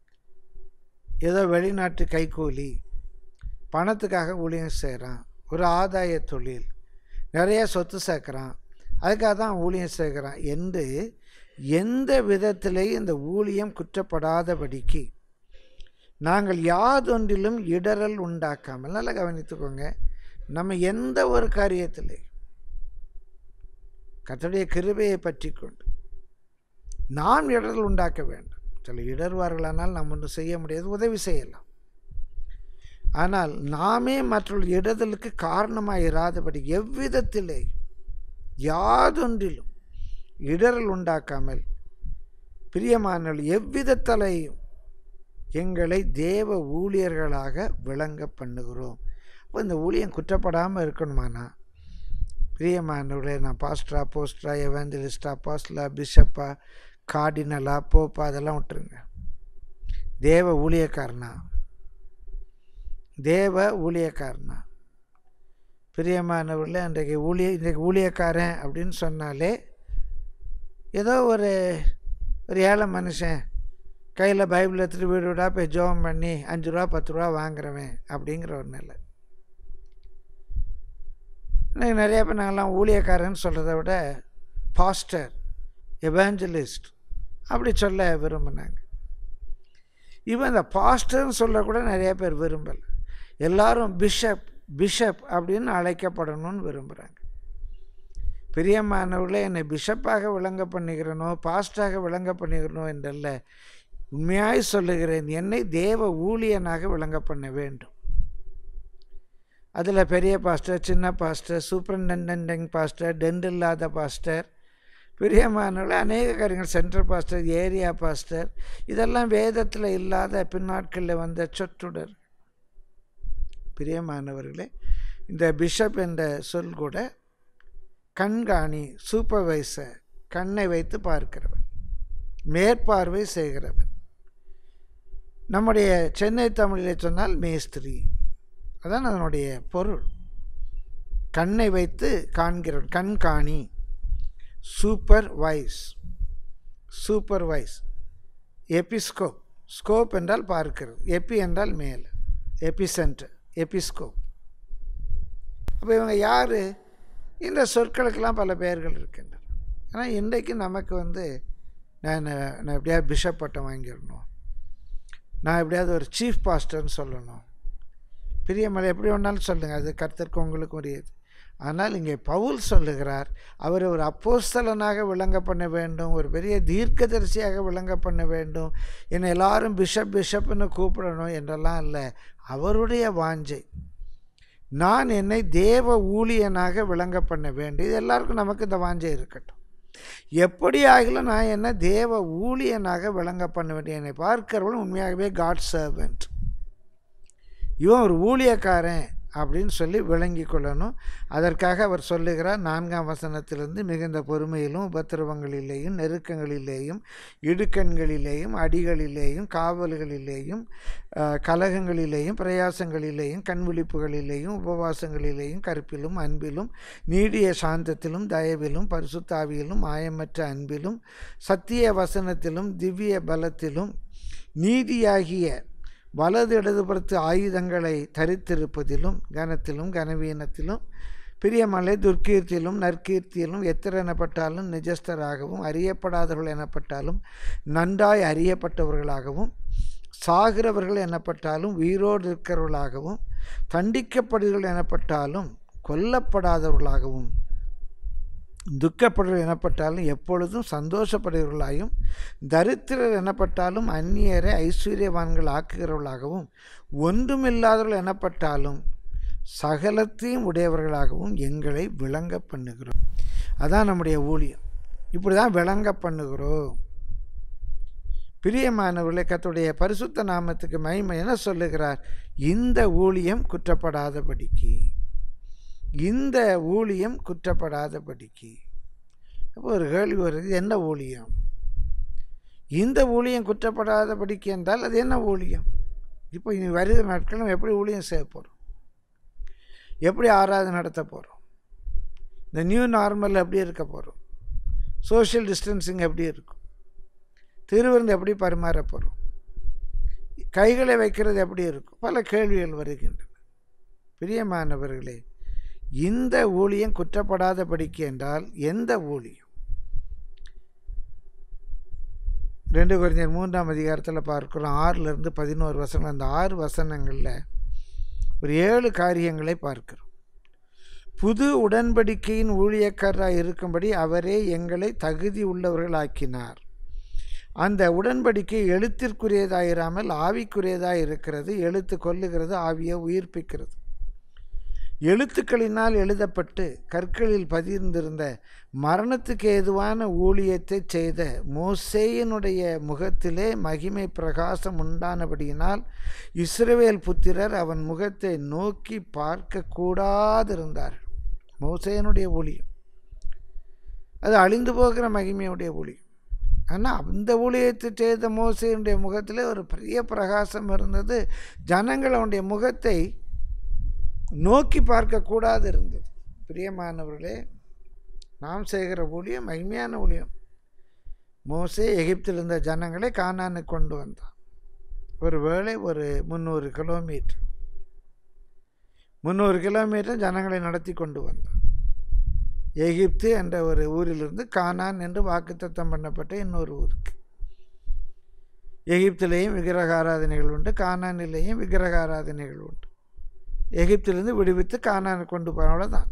[SPEAKER 1] ஏதோ வெளிநாட்டு கைக்கூலி பணத்துக்காக ஊழியம் செய்கிறான் ஒரு ஆதாய தொழில் நிறைய சொத்து சேர்க்குறான் அதுக்காக தான் ஊழியம் செய்கிறான் என்று எந்த விதத்திலேயும் இந்த ஊழியம் குற்றப்படாதபடிக்கு நாங்கள் யாதொன்றிலும் இடரல் உண்டாக்காமல் நல்லா கவனித்துக்கோங்க நம்ம எந்த ஒரு காரியத்திலே கத்தருடைய கிருபையை பற்றி கொண்டு நாம் இடரல் உண்டாக்க வேண்டும் சில இடர்வார்களானால் நாம் ஒன்றும் செய்ய முடியாது உதவி செய்யலாம் ஆனால் நாமே மற்றொரு இடதலுக்கு காரணமாக இராதபடி எவ்விதத்திலே யாதொன்றிலும் இடரல் உண்டாக்காமல் பிரியமானவர்கள் எவ்விதத்தலையும் எங்களை தேவ ஊழியர்களாக விளங்க பண்ணுகிறோம் அப்போ இந்த ஊழியம் குற்றப்படாமல் இருக்கணுமானா பிரியமானவர்களே நான் பாஸ்டரா போஸ்டரா எவாஞ்சலிஸ்டா பாஸ்டலா பிஷப்பா கார்டினலா போப்பா அதெல்லாம் விட்டுருங்க தேவ ஊழியக்காரனா தேவ ஊழியக்காரனா பிரியமானவர்களே அன்றைக்கு ஊழிய இன்றைக்கு ஊழியக்காரன் அப்படின்னு சொன்னாலே ஏதோ ஒரு ஒரு ஏழை மனுஷன் கையில் பைபிள் எடுத்துகிட்டு வீடு வீடாக போய் ஜோம் பண்ணி அஞ்சு ரூபா பத்து ரூபா வாங்குறவன் அப்படிங்கிற ஒரு நிலை இன்னைக்கு நிறைய பேர் நாங்கள்லாம் ஊழியக்காரன்னு சொல்கிறத விட பாஸ்டர் எவாஞ்சலிஸ்ட் அப்படி சொல்ல விரும்பினாங்க இவன் இந்த பாஸ்டர்னு சொல்ல கூட நிறைய பேர் விரும்பலை எல்லாரும் பிஷப் பிஷப் அப்படின்னு அழைக்கப்படணும்னு விரும்புகிறாங்க பிரியமானவர்களே என்னை பிஷப்பாக விளங்க பண்ணுகிறனோ பாஸ்டாக விளங்க பண்ணுகிறனோ என்றல்ல உண்மையாய் சொல்லுகிறேன் என்னை தேவ ஊழியனாக விளங்க பண்ண வேண்டும் அதில் பெரிய பாஸ்டர் சின்ன பாஸ்டர் சூப்பரண்டென்டிங் பாஸ்டர் டென்ட் இல்லாத பாஸ்டர் பிரியமானவர்கள் அநேக காரியங்கள் சென்ட்ரல் பாஸ்டர் ஏரியா பாஸ்டர் இதெல்லாம் வேதத்தில் இல்லாத பின்னாட்களில் வந்த சொற்றொடர் பிரியமானவர்களே இந்த பிஷப் என்ற சொல் கூட கண்காணி சூப்பர்வைசர் கண்ணை வைத்து பார்க்கிறவன் மேற்பார்வை செய்கிறவன் நம்முடைய சென்னை தமிழிலே சொன்னால் மேஸ்திரி அதான் அதனுடைய பொருள் கண்ணை வைத்து காண்கிறவன் கண்காணி supervise supervise episcope scope என்றால் பார்க்கிறது எபி என்றால் மேல் எபி சென்டர் எபிஸ்கோப் அப்போ இவங்க யார் இந்த சொற்களுக்கெல்லாம் பல பெயர்கள் இருக்கின்றன ஆனால் இன்றைக்கு நமக்கு வந்து நான் நான் எப்படியாவது பிஷப் பட்டம் வாங்கிடணும் நான் எப்படியாவது ஒரு சீஃப் பாஸ்டர்னு சொல்லணும் பிரியமலை எப்படி வேணாலும் சொல்லுங்கள் அது கர்த்தருக்கு உங்களுக்கு உரியது ஆனால் இங்கே பவுல் சொல்லுகிறார் அவர் ஒரு அப்போஸ்தலனாக விளங்க பண்ண வேண்டும் ஒரு பெரிய தீர்க்கதரிசியாக விளங்க பண்ண வேண்டும் என்னை எல்லாரும் பிஷப் பிஷப்னு கூப்பிடணும் என்றெல்லாம் இல்லை அவருடைய வாஞ்சை நான் என்னை தேவ ஊழியனாக விளங்க பண்ண வேண்டும் இது எல்லாருக்கும் நமக்கு இந்த வாஞ்சை இருக்கட்டும் எப்படி ஆகிலும் நான் என்ன தேவ ஊழியனாக விளங்க பண்ண வேண்டிய என்னை பார்க்கிறவளும் உண்மையாகவே காட் சர்வெண்ட் இவன் ஒரு ஊழியக்காரன் அப்படின்னு சொல்லி விளங்கி கொள்ளணும் அதற்காக அவர் சொல்லுகிறார் நான்காம் வசனத்திலிருந்து மிகுந்த பொறுமையிலும் உபத்திரவங்களிலேயும் நெருக்கங்களிலேயும் இடுக்கண்களிலேயும் அடிகளிலேயும் காவல்களிலேயும் கலகங்களிலேயும் பிரயாசங்களிலேயும் கண்விழிப்புகளிலேயும் உபவாசங்களிலேயும் கருப்பிலும் அன்பிலும் நீடிய சாந்தத்திலும் தயவிலும் பரிசுத்தாவியிலும் மாயமற்ற அன்பிலும் சத்திய வசனத்திலும் திவ்ய பலத்திலும் நீதியாகிய வலது இடதுபுறத்து ஆயுதங்களை தரித்திருப்பதிலும் கனத்திலும் கனவீனத்திலும் பிரியமலை துர்க்கீர்த்தியிலும் நற்கீர்த்தியிலும் எத்தர் எனப்பட்டாலும் நிஜஸ்தராகவும் அறியப்படாதவர்கள் எனப்பட்டாலும் நன்றாய் அறியப்பட்டவர்களாகவும் சாகிறவர்கள் எனப்பட்டாலும் உயிரோடு இருக்கிறவர்களாகவும் தண்டிக்கப்படுகள் எனப்பட்டாலும் கொல்லப்படாதவர்களாகவும் துக்கப்படுகள் எனப்பட்டாலும் எப்பொழுதும் சந்தோஷப்படுகிறவர்களாயும் தரித்திரர் எனப்பட்டாலும் அந்நியரை ஐஸ்வர்யவான்கள் ஆக்குகிறவர்களாகவும் ஒன்றுமில்லாதவர்கள் எனப்பட்டாலும் சகலத்தையும் உடையவர்களாகவும் எங்களை விளங்க பண்ணுகிறோம் அதான் நம்முடைய ஊழியம் இப்படி தான் விளங்க பண்ணுகிறோம் பிரியமானவர்களே கத்துடைய பரிசுத்த நாமத்துக்கு மகிமை என்ன சொல்லுகிறார் இந்த ஊழியம் குற்றப்படாதபடிக்கு இந்த ஊழியம் குற்றப்படாதபடிக்கு அப்போ ஒரு கேள்வி வருது என்ன ஊழியம் இந்த ஊழியம் குற்றப்படாதபடிக்கு என்றால் அது என்ன ஊழியம் இப்போ இனி வருகிற நாட்கள் நம்ம எப்படி ஊழியம் செய்ய போகிறோம் எப்படி ஆராதனை நடத்த போகிறோம் இந்த நியூ நார்மல் எப்படி இருக்க போகிறோம் சோஷியல் டிஸ்டன்சிங் எப்படி இருக்கும் திருவிருந்து எப்படி பரிமாற போகிறோம் கைகளை வைக்கிறது எப்படி இருக்கும் பல கேள்விகள் வருகின்றன பிரியமானவர்களே இந்த ஊழியம் குற்றப்படாதபடிக்கு என்றால் எந்த ஊழியம் ரெண்டு குறைஞ்சர் மூன்றாம் அதிகாரத்தில் பார்க்குறோம் ஆறிலிருந்து பதினோரு வசனங்கள் அந்த ஆறு வசனங்களில் ஒரு ஏழு காரியங்களை பார்க்கிறோம் புது உடன்படிக்கையின் ஊழியக்காரராக இருக்கும்படி அவரே எங்களை தகுதி உள்ளவர்களாக்கினார் அந்த உடன்படிக்கை எழுத்திற்குரியதாயிராமல் ஆவிக்குரியதாக இருக்கிறது எழுத்து கொல்லுகிறது ஆவியை உயிர்ப்பிக்கிறது எழுத்துக்களினால் எழுதப்பட்டு கற்களில் பதிர்ந்திருந்த மரணத்துக்கு ஏதுவான ஊழியத்தை செய்த மோசேயினுடைய முகத்திலே மகிமை பிரகாசம் உண்டானபடியினால் இஸ்ரவேல் புத்திரர் அவன் முகத்தை நோக்கி பார்க்க கூடாதிருந்தார் மோசேயனுடைய ஊழியம் அது அழிந்து போகிற மகிமையுடைய ஊழியம் ஆனால் அந்த ஊழியத்தை செய்த மோசையினுடைய முகத்தில் ஒரு பெரிய பிரகாசம் இருந்தது ஜனங்கள் அவனுடைய முகத்தை நோக்கி பார்க்கக்கூடாது இருந்தது பிரியமானவர்களே நாம் செய்கிற ஊழியம் மகிமையான ஊழியம் மோசே எகிப்தில் இருந்த ஜனங்களை கானானுக்கு கொண்டு வந்தான் ஒரு வேளை ஒரு முந்நூறு கிலோமீட்டர் முந்நூறு கிலோமீட்டர் ஜனங்களை நடத்தி கொண்டு வந்தான் எகிப்து என்ற ஒரு ஊரிலிருந்து கானான் என்று வாக்குத்தத்தம் பண்ணப்பட்ட இன்னொரு ஊருக்கு எகிப்திலேயும் விக்கிரக ஆராதனைகள் உண்டு கானானிலேயும் விக்கிரக ஆராதனைகள் உண்டு எகிப்திலிருந்து விடுவித்து கானானுக்கு கொண்டு போனவள தான்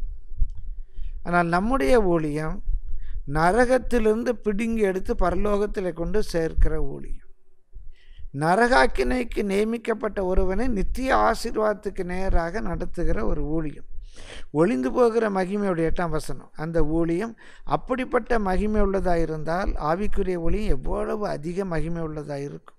[SPEAKER 1] ஆனால் நம்முடைய ஊழியம் நரகத்திலிருந்து பிடுங்கி எடுத்து பரலோகத்தில் கொண்டு சேர்க்கிற ஊழியம் நரகாக்கினைக்கு நியமிக்கப்பட்ட ஒருவனை நித்திய ஆசீர்வாதத்துக்கு நேராக நடத்துகிற ஒரு ஊழியம் ஒளிந்து போகிற மகிமையுடைய எட்டாம் வசனம் அந்த ஊழியம் அப்படிப்பட்ட மகிமை உள்ளதாக இருந்தால் ஆவிக்குரிய ஒளியும் எவ்வளவு அதிக மகிமை உள்ளதாக இருக்கும்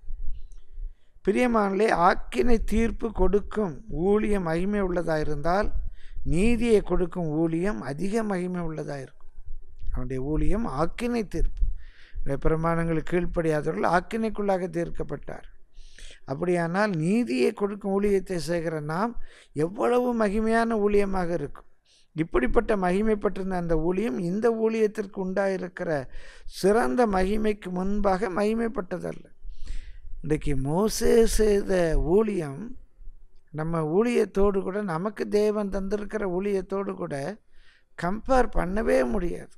[SPEAKER 1] பிரியமானே ஆக்கினை தீர்ப்பு கொடுக்கும் ஊழியம் மகிமை உள்ளதாக இருந்தால் நீதியை கொடுக்கும் ஊழியம் அதிக மகிமை உள்ளதாக இருக்கும் அவனுடைய ஊழியம் ஆக்கினை தீர்ப்பு பிரமாணங்களுக்கு கீழ்ப்படியாதவர்கள் ஆக்கினைக்குள்ளாக தீர்க்கப்பட்டார் அப்படியானால் நீதியை கொடுக்கும் ஊழியத்தை செய்கிற நாம் எவ்வளவு மகிமையான ஊழியமாக இருக்கும் இப்படிப்பட்ட மகிமைப்பட்டிருந்த அந்த ஊழியம் இந்த ஊழியத்திற்கு உண்டாயிருக்கிற சிறந்த மகிமைக்கு முன்பாக மகிமைப்பட்டதல்ல இன்றைக்கு மோசே செய்த ஊழியம் நம்ம ஊழியத்தோடு கூட நமக்கு தேவன் தந்திருக்கிற ஊழியத்தோடு கூட கம்பேர் பண்ணவே முடியாது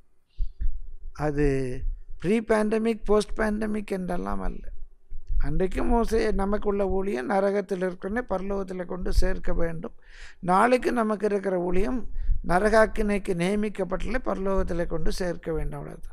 [SPEAKER 1] அது ப்ரீ பேண்டமிக் போஸ்ட் பேண்டமிக் என்றெல்லாம் அல்ல அன்றைக்கு மோசே நமக்குள்ள ஊழியம் நரகத்தில் இருக்கிறனே பரலோகத்தில் கொண்டு சேர்க்க வேண்டும் நாளைக்கு நமக்கு இருக்கிற ஊழியம் நரகாக்கினைக்கு நியமிக்கப்பட்டுள்ள பரலோகத்தில் கொண்டு சேர்க்க வேண்டும் அவ்வளோதான்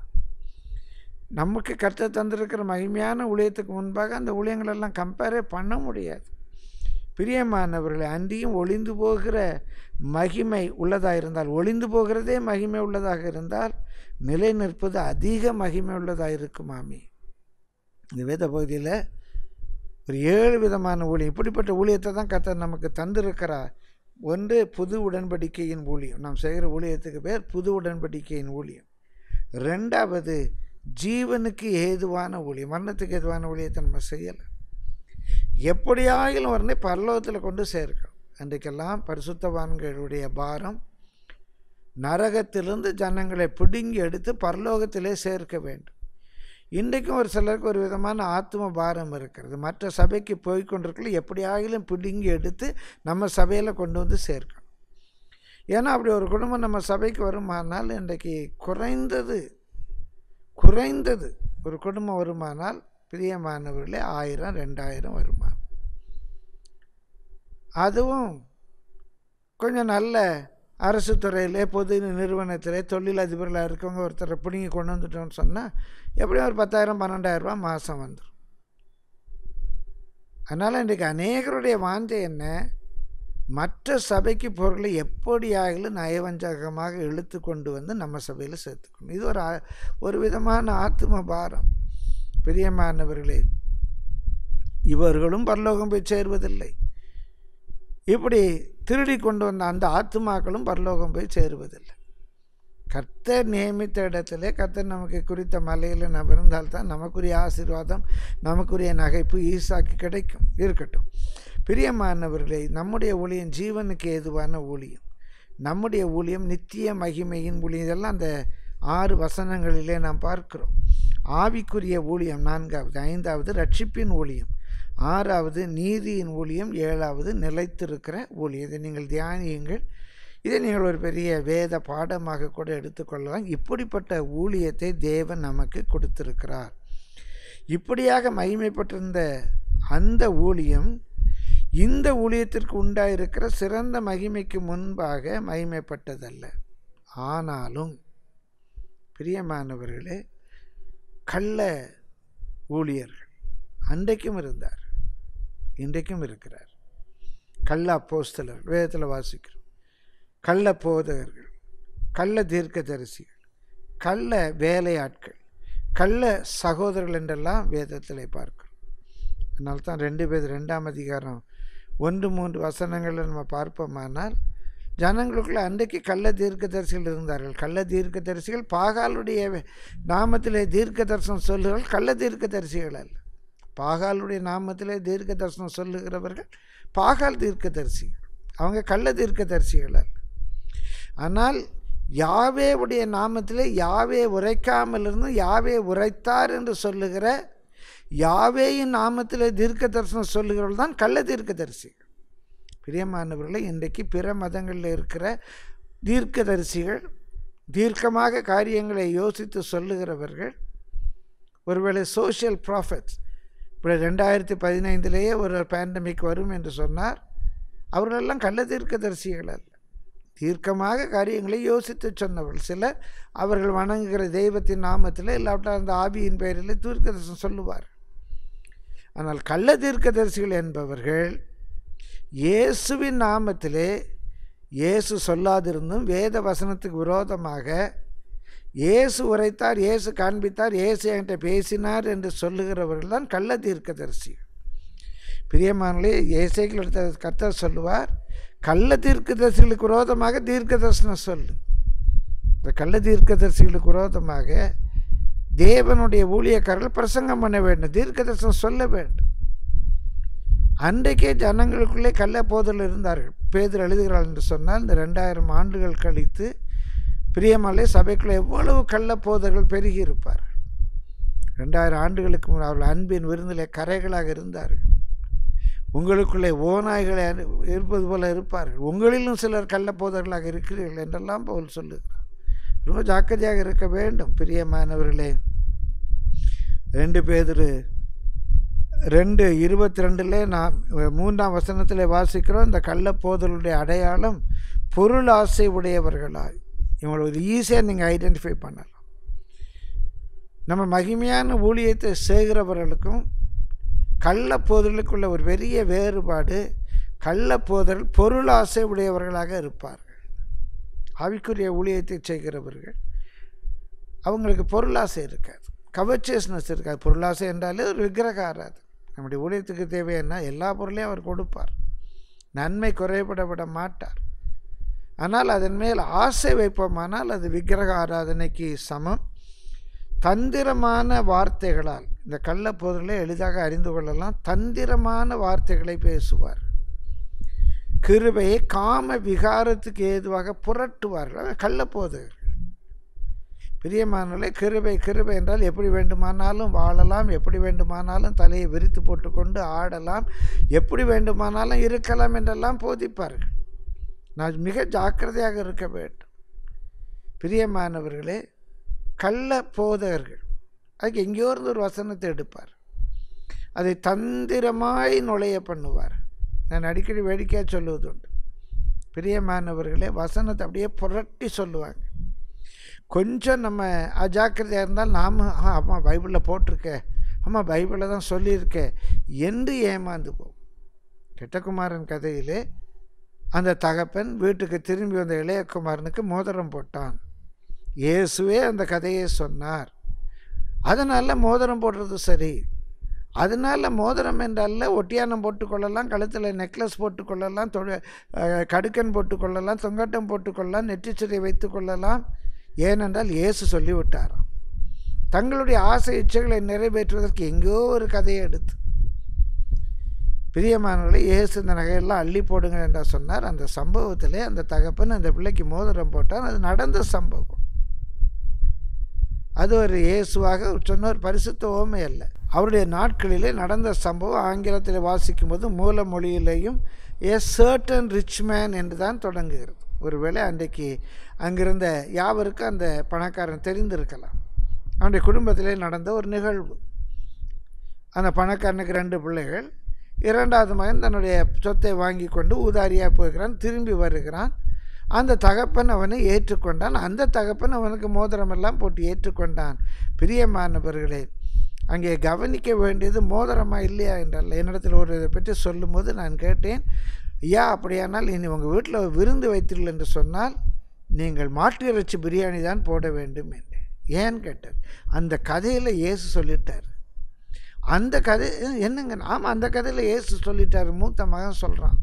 [SPEAKER 1] நமக்கு கற்று தந்திருக்கிற மகிமையான ஊழியத்துக்கு முன்பாக அந்த ஊழியங்களெல்லாம் கம்பேரே பண்ண முடியாது பிரியமானவர்களை அன்றியும் ஒளிந்து போகிற மகிமை உள்ளதாக இருந்தால் ஒளிந்து போகிறதே மகிமை உள்ளதாக இருந்தால் நிலை நிற்பது அதிக மகிமை உள்ளதாக இருக்குமாமி இந்த வேத பகுதியில் ஒரு ஏழு விதமான ஊழியம் இப்படிப்பட்ட ஊழியத்தை தான் கர்த்தர் நமக்கு தந்திருக்கிறார் ஒன்று புது உடன்படிக்கையின் ஊழியம் நாம் செய்கிற ஊழியத்துக்கு பேர் புது உடன்படிக்கையின் ஊழியம் ரெண்டாவது ஜீவனுக்கு ஏதுவான ஊழியம் மரணத்துக்கு ஏதுவான ஊழியத்தை நம்ம செய்யலை எப்படியாகிலும் வரனே பரலோகத்தில் கொண்டு சேர்க்கணும் அன்றைக்கெல்லாம் பரிசுத்தவான்களுடைய பாரம் நரகத்திலிருந்து ஜனங்களை பிடுங்கி எடுத்து பரலோகத்திலே சேர்க்க வேண்டும் இன்றைக்கும் ஒரு சிலருக்கு ஒரு விதமான ஆத்ம பாரம் இருக்கிறது மற்ற சபைக்கு போய் கொண்டிருக்கல எப்படியாகிலும் பிடுங்கி எடுத்து நம்ம சபையில் கொண்டு வந்து சேர்க்கணும் ஏன்னா அப்படி ஒரு குடும்பம் நம்ம சபைக்கு வருமானால் இன்றைக்கு குறைந்தது குறைந்தது ஒரு குடும்பம் வருமானால் பிரியமானவர்களே ஆயிரம் ரெண்டாயிரம் வருமானம் அதுவும் கொஞ்சம் நல்ல அரசு துறையிலே பொது நிறுவனத்திலே தொழிலதிபர்களாக இருக்கவங்க ஒருத்தரை பிடுங்கி கொண்டு வந்துட்டோம்னு சொன்னால் எப்படியும் ஒரு பத்தாயிரம் பன்னெண்டாயிரரூபா மாதம் வந்துடும் அதனால் இன்றைக்கு அநேகருடைய வாஞ்சை என்ன மற்ற சபைக்கு பொருளை எப்படியாகிலும் நயவஞ்சகமாக இழுத்து கொண்டு வந்து நம்ம சபையில் சேர்த்துக்கணும் இது ஒரு ஒரு விதமான ஆத்ம பாரம் பிரியமானவர்களே இவர்களும் பரலோகம் போய் சேருவதில்லை இப்படி திருடி கொண்டு வந்த அந்த ஆத்மாக்களும் பரலோகம் போய் சேருவதில்லை கர்த்தர் நியமித்த இடத்துல கர்த்தர் நமக்கு குறித்த மலையில் நாம் இருந்தால்தான் நமக்குரிய ஆசீர்வாதம் நமக்குரிய நகைப்பு ஈசாக்கு கிடைக்கும் இருக்கட்டும் பிரியமானவர்களே நம்முடைய ஊழியம் ஜீவனுக்கு ஏதுவான ஊழியம் நம்முடைய ஊழியம் நித்திய மகிமையின் ஊழியம் இதெல்லாம் அந்த ஆறு வசனங்களிலே நாம் பார்க்கிறோம் ஆவிக்குரிய ஊழியம் நான்காவது ஐந்தாவது ரட்சிப்பின் ஊழியம் ஆறாவது நீதியின் ஊழியம் ஏழாவது நிலைத்திருக்கிற ஊழியம் இதை நீங்கள் தியானியுங்கள் இதை நீங்கள் ஒரு பெரிய வேத பாடமாக கூட எடுத்துக்கொள்ளலாம் இப்படிப்பட்ட ஊழியத்தை தேவன் நமக்கு கொடுத்திருக்கிறார் இப்படியாக மகிமைப்பட்டிருந்த அந்த ஊழியம் இந்த ஊழியத்திற்கு உண்டாயிருக்கிற சிறந்த மகிமைக்கு முன்பாக மகிமைப்பட்டதல்ல ஆனாலும் பிரியமானவர்களே கள்ள ஊழியர்கள் அன்றைக்கும் இருந்தார் இன்றைக்கும் இருக்கிறார் கள்ள அப்போஸ்தலர் வேதத்தில் வாசிக்கிறோம் கள்ள போதகர்கள் கள்ள தீர்க்கதரிசிகள் கள்ள வேலையாட்கள் கள்ள சகோதரர்கள் என்றெல்லாம் வேதத்தில் பார்க்கிறோம் அதனால தான் ரெண்டு பேர் ரெண்டாம் அதிகாரம் ஒன்று மூன்று வசனங்களில் நம்ம பார்ப்போமானால் ஜனங்களுக்குள்ள அன்றைக்கு கள்ள தீர்க்கதரிசிகள் இருந்தார்கள் கள்ள தீர்க்கதரிசிகள் பாகாலுடைய நாமத்திலே தீர்க்க தரிசனம் சொல்லுகள் கள்ள தீர்க்கதரிசிகள் அல்ல பாகாலுடைய நாமத்திலே தீர்க்க தரிசனம் சொல்லுகிறவர்கள் பாகால் தீர்க்கதரிசிகள் அவங்க கள்ள தீர்க்கதரிசிகள் அல்ல ஆனால் யாவேவுடைய நாமத்திலே யாவே உரைக்காமல் இருந்து யாவே உரைத்தார் என்று சொல்லுகிற யாவேயின் நாமத்திலே தீர்க்க தரிசனம் சொல்லுகிறவர்கள் தான் கள்ள தீர்க்கதரிசிகள் பிரியமானவர்களை இன்றைக்கு பிற மதங்களில் இருக்கிற தீர்க்கதரிசிகள் தீர்க்கமாக காரியங்களை யோசித்து சொல்லுகிறவர்கள் ஒருவேளை சோஷியல் ப்ராஃபிட்ஸ் இப்போ ரெண்டாயிரத்தி பதினைந்திலேயே ஒரு பேண்டமிக் வரும் என்று சொன்னார் அவர்களெல்லாம் கள்ள தீர்க்கதரிசிகள் அல்ல தீர்க்கமாக காரியங்களை யோசித்து சொன்னவர்கள் சிலர் அவர்கள் வணங்குகிற தெய்வத்தின் நாமத்தில் இல்லாவிட்டால் அந்த ஆவியின் பெயரில் தீர்க்கதரிசனம் சொல்லுவார் ஆனால் கள்ள தீர்க்கதரிசிகள் என்பவர்கள் இயேசுவின் நாமத்திலே இயேசு சொல்லாதிருந்தும் வேத வசனத்துக்கு விரோதமாக இயேசு உரைத்தார் இயேசு காண்பித்தார் இயேசு என்கிட்ட பேசினார் என்று சொல்லுகிறவர்கள் தான் கள்ள தீர்க்கதரிசி பிரியமானே இயேசைகள் எடுத்த கர்த்தர் சொல்லுவார் கள்ள தீர்க்கதரிசிகளுக்கு விரோதமாக தீர்க்க தரிசனம் சொல்லு இந்த கள்ள தீர்க்கதரிசிகளுக்கு விரோதமாக தேவனுடைய ஊழியக்காரர்கள் பிரசங்கம் பண்ண வேண்டும் தீர்க்க தரிசனம் சொல்ல வேண்டும் அன்றைக்கே ஜனங்களுக்குள்ளே கள்ள போதல் இருந்தார்கள் பேதர் எழுதுகிறாள் என்று சொன்னால் இந்த ரெண்டாயிரம் ஆண்டுகள் கழித்து பிரியமலை சபைக்குள்ளே எவ்வளவு கள்ள போதர்கள் பெருகி இருப்பார்கள் ரெண்டாயிரம் ஆண்டுகளுக்கு முன் அவர்கள் அன்பின் விருந்தில் கரைகளாக இருந்தார்கள் உங்களுக்குள்ளே ஓநாய்களை இருப்பது போல இருப்பார்கள் உங்களிலும் சிலர் கள்ள போதர்களாக இருக்கிறீர்கள் என்றெல்லாம் பவுல் சொல்லுகிறார் ரொம்ப ஜாக்கிரதையாக இருக்க வேண்டும் பிரியமானவர்களே ரெண்டு பேர் ரெண்டு இருபத்தி ரெண்டில் நான் மூன்றாம் வசனத்தில் வாசிக்கிறோம் இந்த கள்ளப்போதலுடைய அடையாளம் பொருள் ஆசை உடையவர்களாய் இவங்களை ஒரு ஈஸியாக நீங்கள் ஐடென்டிஃபை பண்ணலாம் நம்ம மகிமையான ஊழியத்தை செய்கிறவர்களுக்கும் கள்ளப்போதலுக்குள்ள ஒரு பெரிய வேறுபாடு கள்ளப்போதல் பொருள் ஆசை உடையவர்களாக இருப்பார்கள் ஆவிக்குரிய ஊழியத்தை செய்கிறவர்கள் அவங்களுக்கு பொருளாசை இருக்காது கவர்ச்சியஸ்னஸ் இருக்காது பொருளாசை என்றாலே ஒரு விக்கிரக ஆராது நம்முடைய ஊழியத்துக்கு தேவையான எல்லா பொருளையும் அவர் கொடுப்பார் நன்மை குறைபட விட மாட்டார் ஆனால் அதன் மேல் ஆசை வைப்போமானால் அது விக்கிரக ஆராதனைக்கு சமம் தந்திரமான வார்த்தைகளால் இந்த கள்ளப்போதலை எளிதாக அறிந்து கொள்ளலாம் தந்திரமான வார்த்தைகளை பேசுவார் கிருபையை காம விகாரத்துக்கு ஏதுவாக புரட்டுவார்கள் கள்ளப்போதகர்கள் பிரியமானவர்களே கிருபை கிருபை என்றால் எப்படி வேண்டுமானாலும் வாழலாம் எப்படி வேண்டுமானாலும் தலையை விரித்து போட்டுக்கொண்டு ஆடலாம் எப்படி வேண்டுமானாலும் இருக்கலாம் என்றெல்லாம் போதிப்பார்கள் நான் மிக ஜாக்கிரதையாக இருக்க வேண்டும் பிரியமானவர்களே கள்ள போதகர்கள் அதுக்கு எங்கேயோ இருந்து ஒரு வசனத்தை எடுப்பார் அதை தந்திரமாய் நுழைய பண்ணுவார் நான் அடிக்கடி வேடிக்கையாக சொல்லுவது உண்டு பிரியமானவர்களே வசனத்தை அப்படியே புரட்டி சொல்லுவாங்க கொஞ்சம் நம்ம அஜாக்கிரதையாக இருந்தால் நாம் ஆ அம்மா பைபிளில் போட்டிருக்க அம்மா பைபிளில் தான் சொல்லியிருக்க என்று ஏமாந்து போகும் கெட்டகுமாரன் கதையிலே அந்த தகப்பன் வீட்டுக்கு திரும்பி வந்த இளையகுமாரனுக்கு மோதிரம் போட்டான் இயேசுவே அந்த கதையை சொன்னார் அதனால் மோதிரம் போடுறது சரி அதனால் மோதிரம் என்றல்ல ஒட்டியானம் போட்டுக்கொள்ளலாம் கழுத்தில் நெக்லஸ் போட்டுக்கொள்ளலாம் தொழ கடுக்கன் போட்டுக்கொள்ளலாம் தொங்கட்டம் போட்டுக்கொள்ளலாம் நெற்றிச்சிறை வைத்து கொள்ளலாம் ஏனென்றால் இயேசு சொல்லிவிட்டாராம் தங்களுடைய ஆசை இச்சைகளை நிறைவேற்றுவதற்கு எங்கேயோ ஒரு கதையை எடுத்து பிரியமானவர்களை இயேசு இந்த நகையெல்லாம் அள்ளி போடுங்க என்று சொன்னார் அந்த சம்பவத்திலே அந்த தகப்பன் அந்த பிள்ளைக்கு மோதிரம் போட்டான் அது நடந்த சம்பவம் அது ஒரு இயேசுவாக சொன்ன ஒரு பரிசுத்த ஓமை அல்ல அவருடைய நாட்களிலே நடந்த சம்பவம் ஆங்கிலத்தில் வாசிக்கும் போது மூல மொழியிலேயும் ஏ சர்டன் ரிச் மேன் என்று தான் தொடங்குகிறது ஒருவேளை அன்றைக்கு அங்கிருந்த யாவருக்கும் அந்த பணக்காரன் தெரிந்திருக்கலாம் அவனுடைய குடும்பத்திலே நடந்த ஒரு நிகழ்வு அந்த பணக்காரனுக்கு ரெண்டு பிள்ளைகள் இரண்டாவது மகன் தன்னுடைய சொத்தை வாங்கி கொண்டு ஊதாரியாக போகிறான் திரும்பி வருகிறான் அந்த தகப்பன் அவனை ஏற்றுக்கொண்டான் அந்த தகப்பன் அவனுக்கு மோதிரமெல்லாம் போட்டு ஏற்றுக்கொண்டான் பிரியமானவர்களே அங்கே கவனிக்க வேண்டியது மோதிரமா இல்லையா என்றால் என்னிடத்தில் ஒரு இதை பற்றி சொல்லும்போது நான் கேட்டேன் ஐயா அப்படியானால் இனி உங்கள் வீட்டில் விருந்து வைத்தீர்கள் என்று சொன்னால் நீங்கள் மாட்டு இறைச்சி பிரியாணி தான் போட வேண்டும் என்று ஏன்னு கேட்டார் அந்த கதையில் இயேசு சொல்லிட்டார் அந்த கதை என்னங்க ஆமாம் அந்த கதையில் இயேசு சொல்லிட்டார் மூத்த மகன் சொல்கிறான்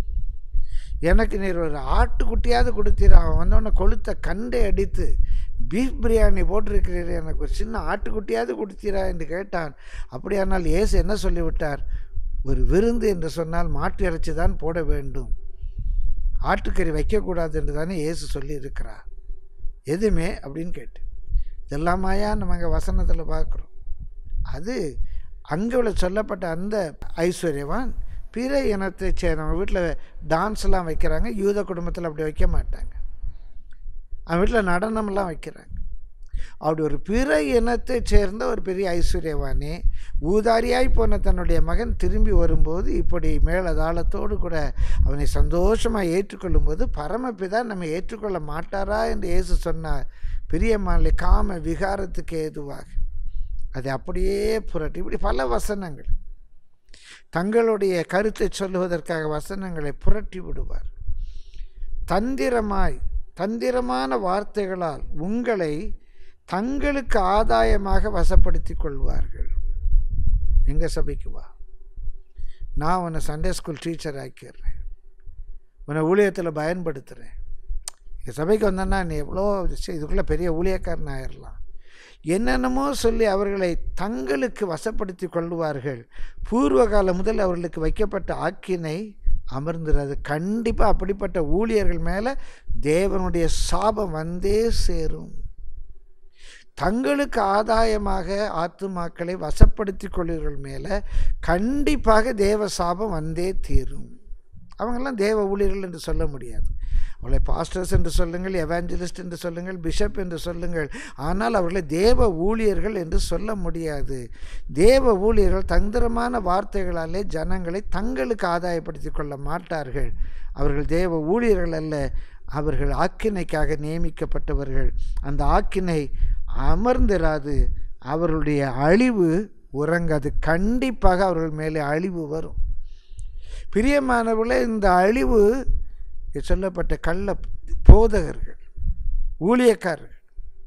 [SPEAKER 1] எனக்கு நீர் ஒரு ஆட்டுக்குட்டியாவது கொடுத்தீர் அவன் வந்தோடனே கொளுத்த கண்டை அடித்து பீஃப் பிரியாணி போட்டிருக்கிறீர் எனக்கு ஒரு சின்ன ஆட்டுக்குட்டியாவது கொடுத்தீரா என்று கேட்டான் அப்படியானால் இயேசு என்ன சொல்லிவிட்டார் ஒரு விருந்து என்று சொன்னால் மாட்டு இறைச்சி தான் போட வேண்டும் ஆட்டுக்கறி வைக்கக்கூடாது என்று தானே இயேசு சொல்லி இருக்கிறார் எதுவுமே அப்படின்னு கேட்டு இதெல்லாமாயா நம்ம அங்கே வசனத்தில் பார்க்குறோம் அது அங்கே உள்ள சொல்லப்பட்ட அந்த ஐஸ்வர்யவான் பிற இனத்தை சேர்ந்தவங்க வீட்டில் டான்ஸ்லாம் வைக்கிறாங்க யூத குடும்பத்தில் அப்படி வைக்க மாட்டாங்க அவன் வீட்டில் நடனம்லாம் வைக்கிறாங்க அப்படி ஒரு பிற இனத்தை சேர்ந்த ஒரு பெரிய ஐஸ்வர்யவானே ஊதாரியாய் போன தன்னுடைய மகன் திரும்பி வரும்போது இப்படி மேலதாளத்தோடு கூட அவனை சந்தோஷமாக ஏற்றுக்கொள்ளும்போது பரமபிதா நம்ம ஏற்றுக்கொள்ள மாட்டாரா என்று இயேசு சொன்னார் பிரியமானே காம விகாரத்துக்கு ஏதுவாக அதை அப்படியே புரட்டி இப்படி பல வசனங்கள் தங்களுடைய கருத்தை சொல்லுவதற்காக வசனங்களை புரட்டி விடுவார் தந்திரமாய் தந்திரமான வார்த்தைகளால் உங்களை தங்களுக்கு ஆதாயமாக வசப்படுத்தி கொள்வார்கள் எங்கள் சபைக்கு வா நான் உன்னை சண்டே ஸ்கூல் டீச்சர் ஆக்கிடுறேன் உன்னை ஊழியத்தில் பயன்படுத்துகிறேன் எங்கள் சபைக்கு வந்தேன்னா நீ எவ்வளோ இதுக்குள்ளே பெரிய ஊழியக்காரன் ஆயிடலாம் என்னென்னமோ சொல்லி அவர்களை தங்களுக்கு வசப்படுத்தி கொள்வார்கள் பூர்வ காலம் முதல் அவர்களுக்கு வைக்கப்பட்ட ஆக்கினை அமர்ந்துறது கண்டிப்பாக அப்படிப்பட்ட ஊழியர்கள் மேலே தேவனுடைய சாபம் வந்தே சேரும் தங்களுக்கு ஆதாயமாக ஆத்துமாக்களை வசப்படுத்தி கொள்ளுகள் மேலே கண்டிப்பாக தேவ சாபம் வந்தே தீரும் அவங்கெல்லாம் தேவ ஊழியர்கள் என்று சொல்ல முடியாது அவளை பாஸ்டர்ஸ் என்று சொல்லுங்கள் எவாஞ்சலிஸ்ட் என்று சொல்லுங்கள் பிஷப் என்று சொல்லுங்கள் ஆனால் அவர்களை தேவ ஊழியர்கள் என்று சொல்ல முடியாது தேவ ஊழியர்கள் தந்திரமான வார்த்தைகளாலே ஜனங்களை தங்களுக்கு ஆதாயப்படுத்தி கொள்ள மாட்டார்கள் அவர்கள் தேவ ஊழியர்கள் அல்ல அவர்கள் ஆக்கினைக்காக நியமிக்கப்பட்டவர்கள் அந்த ஆக்கினை அமர்ந்திராது அவர்களுடைய அழிவு உறங்காது கண்டிப்பாக அவர்கள் மேலே அழிவு வரும் பிரியமானவர்களே இந்த அழிவு சொல்லப்பட்ட கள்ள போதகர்கள் ஊழியக்காரர்கள்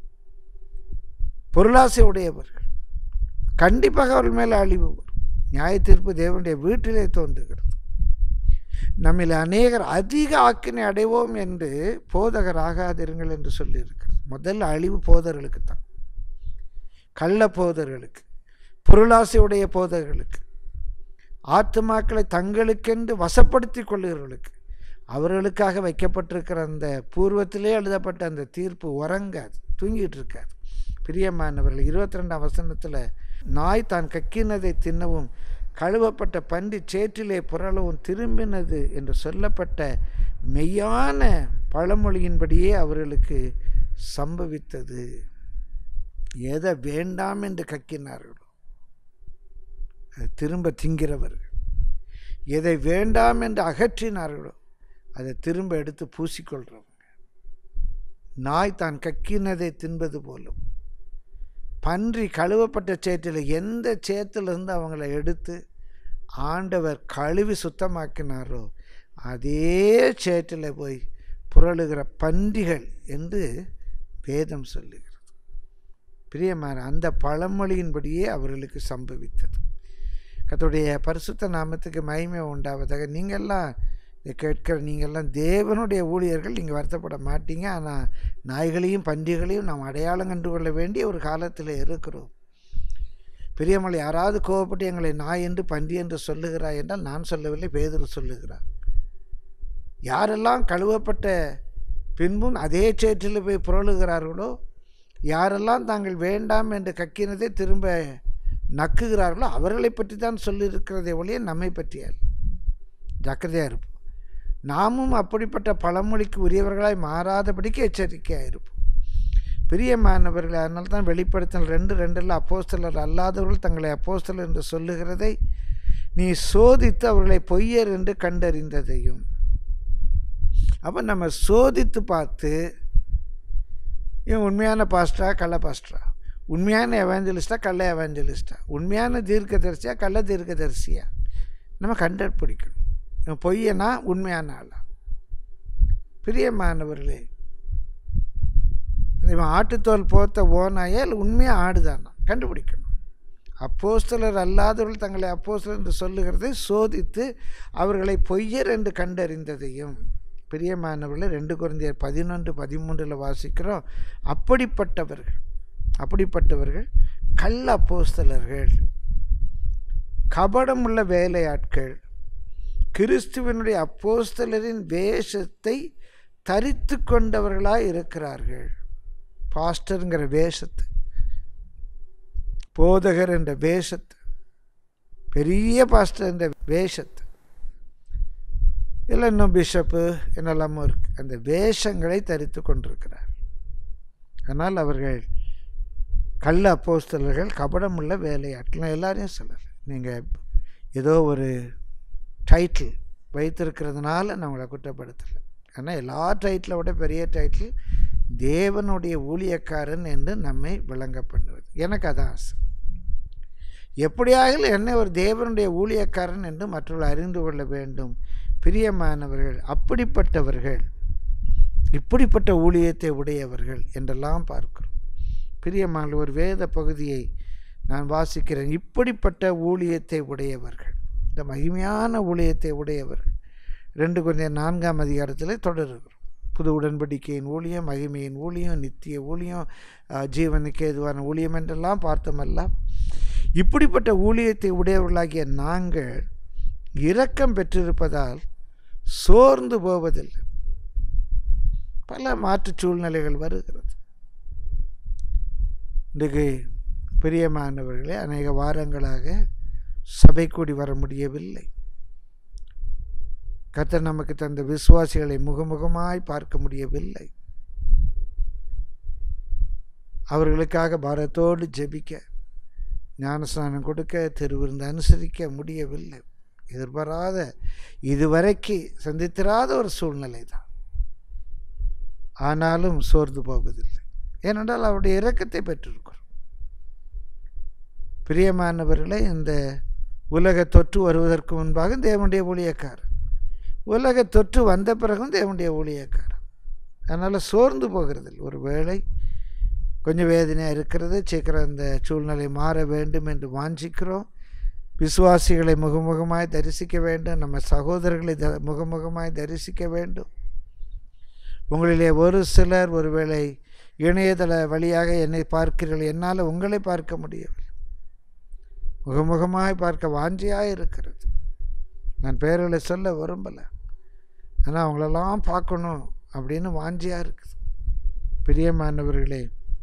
[SPEAKER 1] பொருளாசை உடையவர்கள் கண்டிப்பாக அவர்கள் மேலே அழிவு வரும் நியாய தீர்ப்பு தேவனுடைய வீட்டிலே தோன்றுகிறது நம்மில் அநேகர் அதிக ஆக்கினை அடைவோம் என்று போதகர் ஆகாதிருங்கள் என்று சொல்லியிருக்கிறது முதல்ல அழிவு போதர்களுக்கு தான் கள்ள போதர்களுக்கு பொருளாசையுடைய போதர்களுக்கு ஆத்துமாக்களை தங்களுக்கென்று வசப்படுத்தி கொள்ளுகிறவர்களுக்கு அவர்களுக்காக வைக்கப்பட்டிருக்கிற அந்த பூர்வத்திலே எழுதப்பட்ட அந்த தீர்ப்பு உறங்காது தூங்கிட்டு இருக்காது பிரியமானவர்கள் இருபத்தி ரெண்டாம் வசனத்தில் நாய் தான் கக்கினதை தின்னவும் கழுவப்பட்ட பன்றி சேற்றிலே புரளவும் திரும்பினது என்று சொல்லப்பட்ட மெய்யான பழமொழியின்படியே அவர்களுக்கு சம்பவித்தது எதை வேண்டாம் என்று கக்கினார்களோ அதை திரும்ப திங்கிறவர்கள் எதை வேண்டாம் என்று அகற்றினார்களோ அதை திரும்ப எடுத்து பூசிக்கொள்கிறவங்க நாய் தான் கக்கினதை தின்பது போலும் பன்றி கழுவப்பட்ட சேற்றில் எந்த சேத்திலிருந்து அவங்கள எடுத்து ஆண்டவர் கழுவி சுத்தமாக்கினாரோ அதே சேற்றில் போய் புரளுகிற பன்றிகள் என்று வேதம் சொல்லுகிறது பிரியமான அந்த பழமொழியின்படியே அவர்களுக்கு சம்பவித்தது கத்துடைய பரிசுத்த நாமத்துக்கு மகிமை உண்டாவதாக நீங்கள்லாம் இதை கேட்கிற நீங்கள்லாம் தேவனுடைய ஊழியர்கள் நீங்கள் வருத்தப்பட மாட்டீங்க ஆனால் நாய்களையும் பன்றிகளையும் நாம் அடையாளம் கண்டு கொள்ள வேண்டிய ஒரு காலத்தில் இருக்கிறோம் பெரியமலை யாராவது கோவப்பட்டு எங்களை நாய் என்று பன்றி என்று சொல்லுகிறாய் என்றால் நான் சொல்லவில்லை பேதர் சொல்லுகிறார் யாரெல்லாம் கழுவப்பட்ட பின்பும் அதே சேற்றில் போய் புரளுகிறார்களோ யாரெல்லாம் தாங்கள் வேண்டாம் என்று கக்கினதை திரும்ப நக்குகிறார்களோ அவர்களை பற்றி தான் சொல்லியிருக்கிறதை ஒழிய நம்மை பற்றியால் ஜாக்கிரதையாக இருப்போம் நாமும் அப்படிப்பட்ட பழமொழிக்கு உரியவர்களாய் மாறாதபடிக்கு எச்சரிக்கையாக இருப்போம் பிரியமானவர்கள் அதனால தான் வெளிப்படுத்தின ரெண்டு ரெண்டில் அப்போஸ்தலர் அல்லாதவர்கள் தங்களை அப்போஸ்தலர் என்று சொல்லுகிறதை நீ சோதித்து அவர்களை பொய்யர் என்று கண்டறிந்ததையும் அப்போ நம்ம சோதித்து பார்த்து இவன் உண்மையான பாஸ்டரா கள்ள பாஸ்டரா உண்மையான எவாஞ்சலிஸ்டா கள்ள எவாஞ்சலிஸ்டா உண்மையான தீர்க்கதரிசியா கள்ள தீர்க்கதரிசியா நம்ம கண்டுபிடிக்கணும் இவன் பொய்யனா உண்மையான ஆளா பிரியமானவர்களே இவன் ஆட்டுத்தோல் போத்த ஓனாயா இல்லை உண்மையாக ஆடுதானா கண்டுபிடிக்கணும் அப்போஸ்தலர் அல்லாதவர்கள் தங்களை அப்போஸ்தலர் என்று சொல்லுகிறதை சோதித்து அவர்களை பொய்யர் என்று கண்டறிந்ததையும் பிரியமானவர்கள் ரெண்டு குழந்தையர் பதினொன்று பதிமூன்றில் வாசிக்கிறோம் அப்படிப்பட்டவர்கள் அப்படிப்பட்டவர்கள் கள்ள அப்போஸ்தலர்கள் கபடமுள்ள வேலையாட்கள் கிறிஸ்துவனுடைய அப்போஸ்தலரின் வேஷத்தை தரித்து கொண்டவர்களாக இருக்கிறார்கள் பாஸ்டருங்கிற வேஷத்தை போதகர் என்ற வேஷத்தை பெரிய பாஸ்டர் என்ற வேஷத்தை இல்லை இன்னும் பிஷப்பு என்னெல்லாமோ இருக்கு அந்த வேஷங்களை தரித்து கொண்டிருக்கிறார் ஆனால் அவர்கள் கள்ள அப்போஸ்தலர்கள் கபடமுள்ள வேலையாட்கள் எல்லாரையும் சொல்லலை நீங்கள் ஏதோ ஒரு டைட்டில் வைத்திருக்கிறதுனால நான் உங்களை குற்றப்படுத்தலை ஆனால் எல்லா டைட்டிலை விட பெரிய டைட்டில் தேவனுடைய ஊழியக்காரன் என்று நம்மை விளங்க பண்ணுவது எனக்கு அதான் ஆசை எப்படியாக என்னை ஒரு தேவனுடைய ஊழியக்காரன் என்று மற்றவர்கள் அறிந்து கொள்ள வேண்டும் பிரியமானவர்கள் அப்படிப்பட்டவர்கள் இப்படிப்பட்ட ஊழியத்தை உடையவர்கள் என்றெல்லாம் பார்க்கிறோம் பிரியமான ஒரு வேத பகுதியை நான் வாசிக்கிறேன் இப்படிப்பட்ட ஊழியத்தை உடையவர்கள் இந்த மகிமையான ஊழியத்தை உடையவர்கள் ரெண்டு கொஞ்சம் நான்காம் அதிகாரத்தில் தொடருகிறோம் புது உடன்படிக்கையின் ஊழியம் மகிமையின் ஊழியம் நித்திய ஊழியம் அஹ், ஜீவனுக்கு ஏதுவான ஊழியம் என்றெல்லாம் பார்த்தோமல்ல இப்படிப்பட்ட ஊழியத்தை உடையவர்களாகிய நாங்கள் இரக்கம் பெற்றிருப்பதால் சோர்ந்து போவதில்லை பல மாற்றுச் சூழ்நிலைகள் வருகிறது இன்றைக்கு பிரியமானவர்களே அநேக வாரங்களாக சபை கூடி வர முடியவில்லை கர்த்தர் நமக்கு தந்த விசுவாசிகளை முகமுகமாய் பார்க்க முடியவில்லை அவர்களுக்காக பாரத்தோடு ஜெபிக்க ஞானஸ்நானம் கொடுக்க திருவிருந்து அனுசரிக்க முடியவில்லை எதிர்பாராத இதுவரைக்கு சந்தித்திராத ஒரு சூழ்நிலை தான் ஆனாலும் சோர்ந்து போவதில்லை ஏனென்றால் அவருடைய இரக்கத்தை பெற்றிருக்கிறோம் பிரியமானவர்களே இந்த உலக தொற்று வருவதற்கு முன்பாக தேவனுடைய ஊழியக்காரன் உலக தொற்று வந்த பிறகும் தேவனுடைய ஊழியக்காரன் அதனால் சோர்ந்து போகிறதில்லை ஒரு வேளை கொஞ்சம் வேதனையாக இருக்கிறது சீக்கிரம் இந்த சூழ்நிலை மாற வேண்டும் என்று வாஞ்சிக்கிறோம் விசுவாசிகளை முகமுகமாய் தரிசிக்க வேண்டும் நம்ம சகோதரர்களை த முகமுகமாய் தரிசிக்க வேண்டும் உங்களிலே ஒரு சிலர் ஒருவேளை இணையதள வழியாக என்னை பார்க்கிறீர்கள் என்னால் உங்களை பார்க்க முடியவில்லை முகமுகமாய் பார்க்க வாஞ்சியாக இருக்கிறது நான் பேர்களை சொல்ல விரும்பலை ஆனால் அவங்களெல்லாம் பார்க்கணும் அப்படின்னு வாஞ்சியாக இருக்குது பிரியமானவர்களே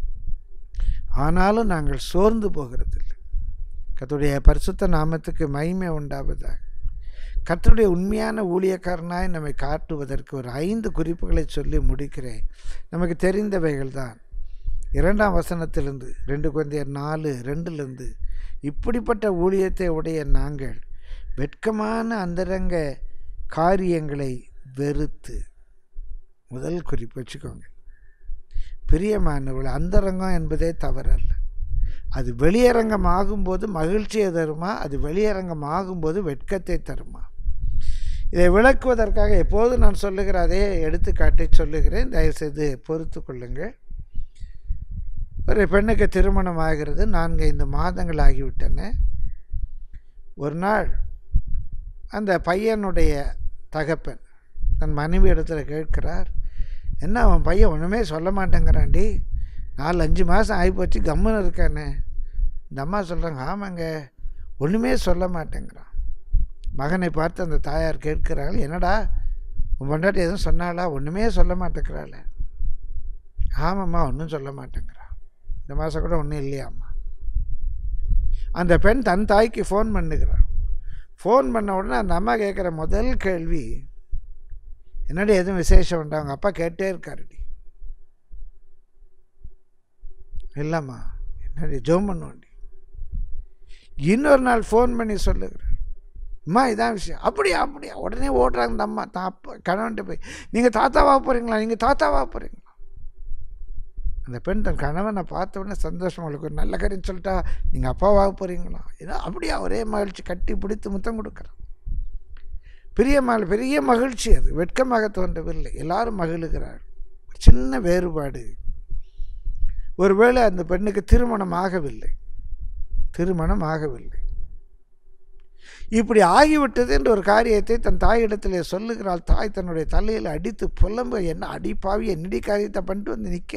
[SPEAKER 1] ஆனாலும் நாங்கள் சோர்ந்து போகிறதில்லை கர்த்தருடைய பரிசுத்த நாமத்துக்கு மகிமை உண்டாவதாக கர்த்தருடைய உண்மையான ஊழியக்காரனாய் நம்மை காட்டுவதற்கு ஒரு ஐந்து குறிப்புகளை சொல்லி முடிக்கிறேன் நமக்கு தெரிந்தவைகள் தான் இரண்டாம் வசனத்திலிருந்து ரெண்டு குழந்தையர் நாலு ரெண்டுலேருந்து இப்படிப்பட்ட ஊழியத்தை உடைய நாங்கள் வெட்கமான அந்தரங்க காரியங்களை வெறுத்து முதல் குறிப்பு வச்சுக்கோங்க பிரியமானவர்கள் அந்தரங்கம் என்பதே தவறல்ல அது வெளியரங்கம் ஆகும்போது மகிழ்ச்சியை தருமா அது வெளியரங்கம் ஆகும்போது வெட்கத்தை தருமா இதை விளக்குவதற்காக எப்போது நான் சொல்லுகிற அதே எடுத்துக்காட்டை சொல்லுகிறேன் தயவுசெய்து பொறுத்து கொள்ளுங்கள் ஒரு பெண்ணுக்கு திருமணம் ஆகிறது நான்கு ஐந்து மாதங்கள் ஆகிவிட்டன ஒரு நாள் அந்த பையனுடைய தகப்பன் தன் மனைவி இடத்துல கேட்கிறார் என்ன அவன் பையன் ஒன்றுமே சொல்ல மாட்டேங்கிறான்டி நாலு அஞ்சு மாதம் ஆகிப்போச்சு கம்முன்னு இருக்கானே இந்த அம்மா சொல்கிறாங்க ஆமாங்க ஒன்றுமே சொல்ல மாட்டேங்கிறான் மகனை பார்த்து அந்த தாயார் கேட்கிறாள் என்னடா உன் பொண்டாட்டி எதுவும் சொன்னாளா ஒன்றுமே சொல்ல மாட்டேங்கிறாள் ஆமாம்மா ஒன்றும் சொல்ல மாட்டேங்கிறான் இந்த மாதம் கூட ஒன்றும் இல்லையாம்மா அந்த பெண் தன் தாய்க்கு ஃபோன் பண்ணுகிறான் ஃபோன் பண்ண உடனே அந்த அம்மா கேட்குற முதல் கேள்வி என்னடி எதுவும் விசேஷம் உண்டா அவங்க அப்பா கேட்டே இருக்காருடி இல்லைம்மா என்னடி ஜோம் பண்ணுவோண்டி இன்னொரு நாள் ஃபோன் பண்ணி சொல்லுகிறேன் அம்மா இதான் விஷயம் அப்படியா அப்படியா உடனே ஓடுறாங்க இந்த அம்மா தான் அப்பா கணவன்ட்டு போய் நீங்கள் தாத்தாவா போகிறீங்களா நீங்கள் தாத்தாவா போகிறீங்களா அந்த பெண் தன் கணவனை பார்த்த உடனே சந்தோஷம் உங்களுக்கு ஒரு நல்ல காரியம் சொல்லிட்டா நீங்கள் அப்பாவாக போகிறீங்களா ஏன்னா அப்படியே ஒரே மகிழ்ச்சி கட்டி பிடித்து முத்தம் கொடுக்குறான் பெரிய மகள் பெரிய மகிழ்ச்சி அது வெட்கமாக தோன்றவில்லை எல்லாரும் மகிழுகிறார் சின்ன வேறுபாடு ஒருவேளை அந்த பெண்ணுக்கு திருமணம் ஆகவில்லை திருமணம் ஆகவில்லை இப்படி ஆகிவிட்டது என்ற ஒரு காரியத்தை தன் தாயிடத்திலே சொல்லுகிறாள் தாய் தன்னுடைய தலையில் அடித்து புலம்ப என்ன அடிப்பாவி என்னடி காரியத்தை பண்ணிட்டு வந்து நிற்க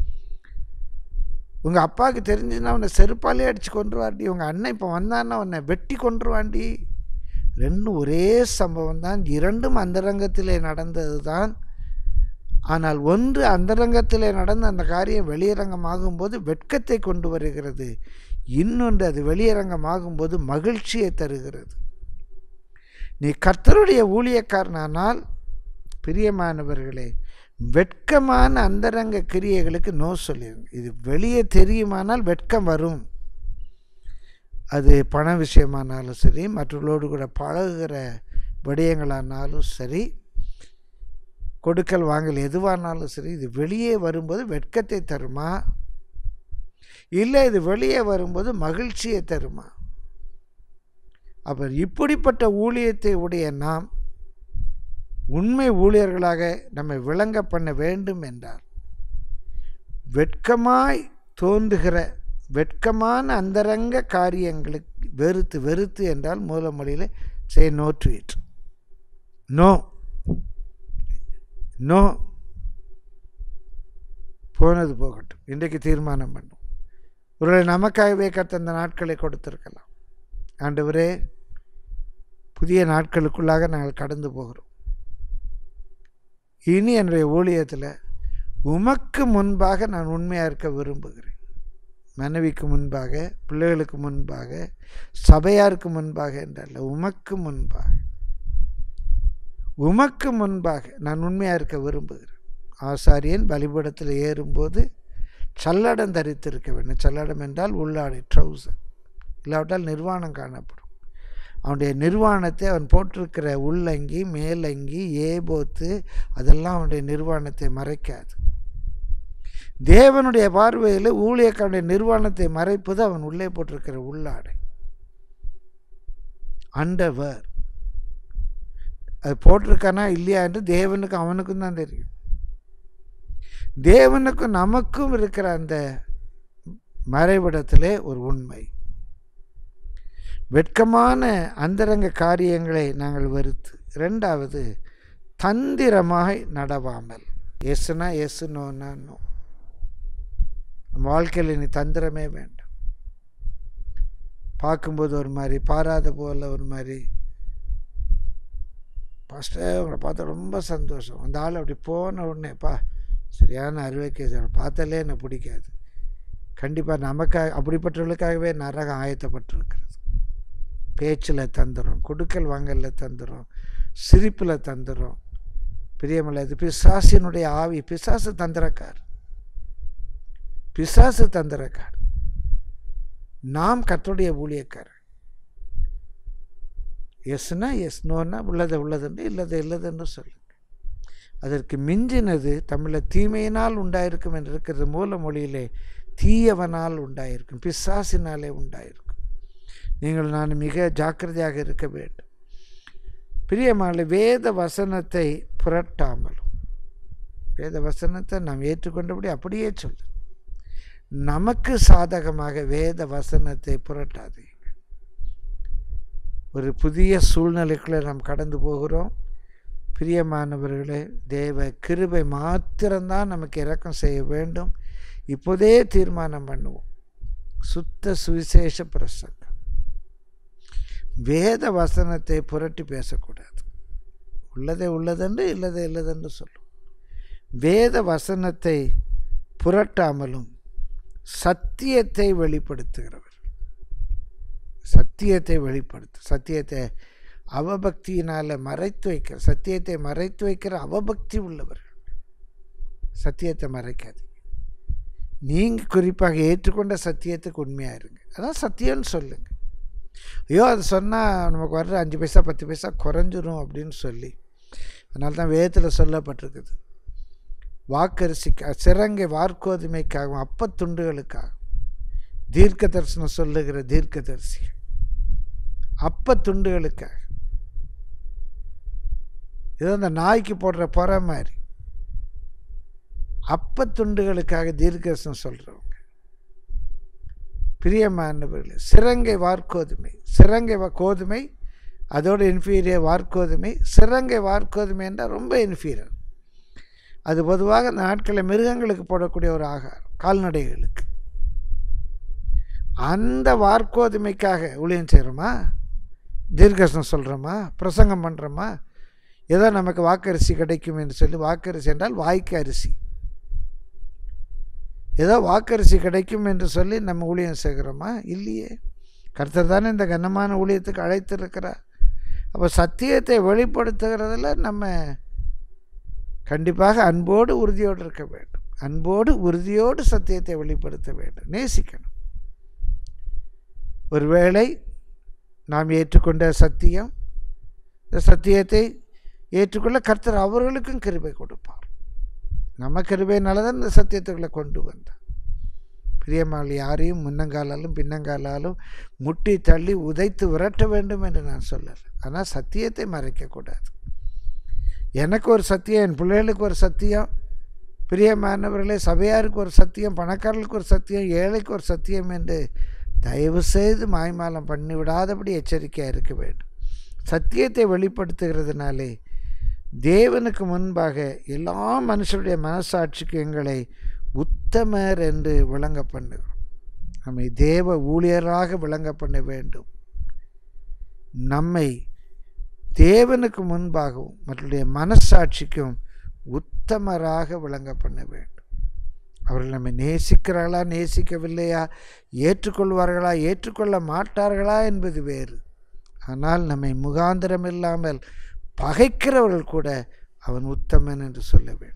[SPEAKER 1] உங்கள் அப்பாவுக்கு தெரிஞ்சுன்னா அவனை செருப்பாலே அடித்து கொண்டுருவாண்டி உங்கள் அண்ணன் இப்போ வந்தான்னா அவனை வெட்டி கொண்டுருவாண்டி ரெண்டும் ஒரே சம்பவம் தான் இரண்டும் அந்தரங்கத்திலே நடந்தது தான் ஆனால் ஒன்று அந்தரங்கத்திலே நடந்த அந்த காரியம் வெளியரங்கமாகும்போது வெட்கத்தை கொண்டு வருகிறது இன்னொன்று அது வெளியரங்கமாகும்போது மகிழ்ச்சியை தருகிறது நீ கர்த்தருடைய ஊழியக்காரனானால் பிரியமானவர்களே வெட்கமான அந்தரங்க கிரியைகளுக்கு நோ சொல்லிடுங்க இது வெளியே தெரியுமானால் வெட்கம் வரும் அது பண விஷயமானாலும் சரி மற்றவர்களோடு கூட பழகுகிற விடயங்களானாலும் சரி கொடுக்கல் வாங்கல் எதுவானாலும் சரி இது வெளியே வரும்போது வெட்கத்தை தருமா இல்லை இது வெளியே வரும்போது மகிழ்ச்சியை தருமா அப்போ இப்படிப்பட்ட ஊழியத்தை உடைய நாம் உண்மை ஊழியர்களாக நம்மை விளங்க பண்ண வேண்டும் என்றால் வெட்கமாய் தோன்றுகிற வெட்கமான அந்தரங்க காரியங்களுக்கு வெறுத்து வெறுத்து என்றால் மூலமொழியில் say no to it no no போனது போகட்டும் இன்றைக்கு தீர்மானம் பண்ணும் ஒருவேளை நமக்காகவே கத்த அந்த நாட்களை கொடுத்திருக்கலாம் ஆண்டவரே புதிய நாட்களுக்குள்ளாக நாங்கள் கடந்து போகிறோம் இனி என்னுடைய ஊழியத்தில் உமக்கு முன்பாக நான் உண்மையாக இருக்க விரும்புகிறேன் மனைவிக்கு முன்பாக பிள்ளைகளுக்கு முன்பாக சபையாருக்கு முன்பாக என்றல்ல உமக்கு முன்பாக உமக்கு முன்பாக நான் உண்மையாக இருக்க விரும்புகிறேன் ஆசாரியன் பலிபடத்தில் ஏறும்போது சல்லடம் தரித்திருக்க வேண்டும் சல்லடம் என்றால் உள்ளாடை ட்ரௌசர் இல்லாவிட்டால் நிர்வாணம் காணப்படும் அவனுடைய நிர்வாணத்தை அவன் போட்டிருக்கிற உள்ளங்கி மேலங்கி ஏபோத்து அதெல்லாம் அவனுடைய நிர்வாணத்தை மறைக்காது தேவனுடைய பார்வையில் ஊழியக்காரனுடைய நிர்வாணத்தை மறைப்பது அவன் உள்ளே போட்டிருக்கிற உள்ளாடை அண்டவர் அது போட்டிருக்கானா இல்லையா என்று தேவனுக்கு அவனுக்கும் தான் தெரியும் தேவனுக்கும் நமக்கும் இருக்கிற அந்த மறைவிடத்திலே ஒரு உண்மை வெட்கமான அந்தரங்க காரியங்களை நாங்கள் வெறுத்து ரெண்டாவது தந்திரமாய் நடவாமல் எஸ்னா எஸ் நோனா நோ நம்ம வாழ்க்கையில் இனி தந்திரமே வேண்டாம் பார்க்கும்போது ஒரு மாதிரி பாராத போல ஒரு மாதிரி ஃபஸ்ட்டு அவங்கள பார்த்தா ரொம்ப சந்தோஷம் அந்த ஆள் அப்படி போன உடனேப்பா சரியான அறுவை கேஸ் பார்த்தாலே எனக்கு பிடிக்காது கண்டிப்பாக நமக்காக அப்படிப்பட்டவர்களுக்காகவே நரகம் ஆயத்தப்பட்டிருக்கிறது பேச்சில் தந்துடும் கொடுக்கல் வாங்கலில் தந்துடும் சிரிப்பில் தந்துடும் பிரியமில்லை இது பிசாசினுடைய ஆவி பிசாசு தந்திரக்கார் பிசாசு தந்திரக்கார் நாம் கத்தருடைய ஊழியக்காரர் எஸ்னா எஸ் நோன்னா உள்ளதை உள்ளதுன்னு இல்லதை இல்லதுன்னு சொல்லுங்க அதற்கு மிஞ்சினது தமிழில் தீமையினால் உண்டாயிருக்கும் என்று இருக்கிறது மூல மொழியிலே தீயவனால் உண்டாயிருக்கும் பிசாசினாலே உண்டாயிருக்கும் நீங்கள் நான் மிக ஜாக்கிரதையாக இருக்க வேண்டும் பிரியமான வேத வசனத்தை புரட்டாமலும் வேத வசனத்தை நாம் ஏற்றுக்கொண்டபடி அப்படியே சொல்லு நமக்கு சாதகமாக வேத வசனத்தை புரட்டாதீங்க ஒரு புதிய சூழ்நிலைக்குள்ளே நாம் கடந்து போகிறோம் பிரியமானவர்களே தேவ கிருபை மாத்திரம்தான் நமக்கு இரக்கம் செய்ய வேண்டும் இப்போதே தீர்மானம் பண்ணுவோம் சுத்த சுவிசேஷ பிரசங்கம் வேத வசனத்தை புரட்டி பேசக்கூடாது உள்ளதே உள்ளதென்று இல்லதே இல்லதென்று சொல்லும் வேத வசனத்தை புரட்டாமலும் சத்தியத்தை வெளிப்படுத்துகிறவர் சத்தியத்தை வெளிப்படுத்து சத்தியத்தை அவபக்தியினால் மறைத்து வைக்கிற சத்தியத்தை மறைத்து வைக்கிற அவபக்தி உள்ளவர்கள் சத்தியத்தை மறைக்காது நீங்கள் குறிப்பாக ஏற்றுக்கொண்ட சத்தியத்துக்கு உண்மையாக இருங்க அதான் சத்தியம்னு சொல்லுங்கள் ஐயோ அது சொன்னால் நமக்கு வர்ற அஞ்சு பைசா பத்து பைசா குறைஞ்சிரும் அப்படின்னு சொல்லி அதனால தான் வேதத்தில் சொல்லப்பட்டிருக்குது வாக்கரிசிக்கா சிறங்கை வார்க்கோதுமைக்காகவும் அப்பத்துண்டுகளுக்காகவும் தீர்க்க தரிசனம் சொல்லுகிற தீர்க்க தரிசி அப்பத்துண்டுகளுக்காக இது அந்த நாய்க்கு போடுற புற மாதிரி அப்பத்துண்டுகளுக்காக தீர்க்கதரிசனம் சொல்கிறவங்க பிரியமானவர்களே சிறங்கை வார்க்கோதுமை சிறங்கை வா- கோதுமை அதோட இன்ஃபீரியர் வார்க்கோதுமை சிறங்கை வார்க்கோதுமை என்றால் ரொம்ப இன்ஃபீரியர் அது பொதுவாக இந்த நாட்களில் மிருகங்களுக்கு போடக்கூடிய ஒரு ஆகாரம் கால்நடைகளுக்கு அந்த வார்க்கோதுமைக்காக ஊழியம் செய்கிறோமா தீர்க்கசனம் சொல்கிறோமா பிரசங்கம் பண்ணுறோமா ஏதோ நமக்கு வாக்கரிசி கிடைக்கும் என்று சொல்லி வாக்கரிசி என்றால் வாய்க்கு அரிசி ஏதோ வாக்கரிசி கிடைக்கும் என்று சொல்லி நம்ம ஊழியம் செய்கிறோமா இல்லையே கர்த்தர் தானே இந்த கனமான ஊழியத்துக்கு அழைத்திருக்கிறார் அப்போ சத்தியத்தை வெளிப்படுத்துகிறதுல நம்ம கண்டிப்பாக அன்போடு உறுதியோடு இருக்க வேண்டும் அன்போடு உறுதியோடு சத்தியத்தை வெளிப்படுத்த வேண்டும் நேசிக்கணும் ஒருவேளை நாம் ஏற்றுக்கொண்ட சத்தியம் இந்த சத்தியத்தை ஏற்றுக்கொள்ள கர்த்தர் அவர்களுக்கும் கிருபை கொடுப்பார் நம்ம கிருபையினால தான் இந்த சத்தியத்துக்குள்ளே கொண்டு வந்தார் பிரியமாள் யாரையும் முன்னங்காலாலும் பின்னங்காலாலும் முட்டி தள்ளி உதைத்து விரட்ட வேண்டும் என்று நான் சொல்லலை ஆனால் சத்தியத்தை மறைக்கக்கூடாது எனக்கு ஒரு சத்தியம் என் பிள்ளைகளுக்கு ஒரு சத்தியம் பிரியமானவர்களே சபையாருக்கு ஒரு சத்தியம் பணக்காரர்களுக்கு ஒரு சத்தியம் ஏழைக்கு ஒரு சத்தியம் என்று தயவு செய்து மாய்மாலம் பண்ணி விடாதபடி எச்சரிக்கையாக இருக்க வேண்டும் சத்தியத்தை வெளிப்படுத்துகிறதுனாலே தேவனுக்கு முன்பாக எல்லா மனுஷருடைய மனசாட்சிக்கு எங்களை உத்தமர் என்று விளங்க பண்ணுகிறோம் நம்மை தேவ ஊழியராக விளங்க பண்ண வேண்டும் நம்மை தேவனுக்கு முன்பாகவும் மற்றடைய மனசாட்சிக்கும் உத்தமராக விளங்க பண்ண வேண்டும் அவர்கள் நம்மை நேசிக்கிறார்களா நேசிக்கவில்லையா ஏற்றுக்கொள்வார்களா ஏற்றுக்கொள்ள மாட்டார்களா என்பது வேறு ஆனால் நம்மை முகாந்திரம் இல்லாமல் பகைக்கிறவர்கள் கூட அவன் உத்தமன் என்று சொல்ல வேண்டும்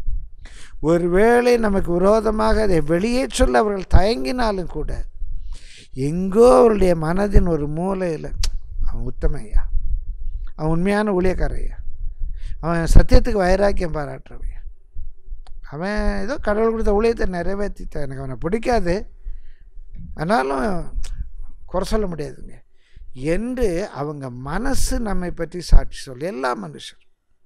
[SPEAKER 1] ஒருவேளை நமக்கு விரோதமாக அதை வெளியே சொல்ல அவர்கள் தயங்கினாலும் கூட எங்கோ அவருடைய மனதின் ஒரு மூலையில் அவன் உத்தமையா அவன் உண்மையான ஊழியக்காரையா அவன் சத்தியத்துக்கு வைராக்கியம் பாராட்டுறவையா அவன் ஏதோ கடவுள் கொடுத்த ஊழியத்தை நிறைவேற்றித்தான் எனக்கு அவனை பிடிக்காது ஆனாலும் குறை சொல்ல முடியாதுங்க என்று அவங்க மனசு நம்மை பற்றி சாட்சி சொல்லு எல்லா மனுஷரும்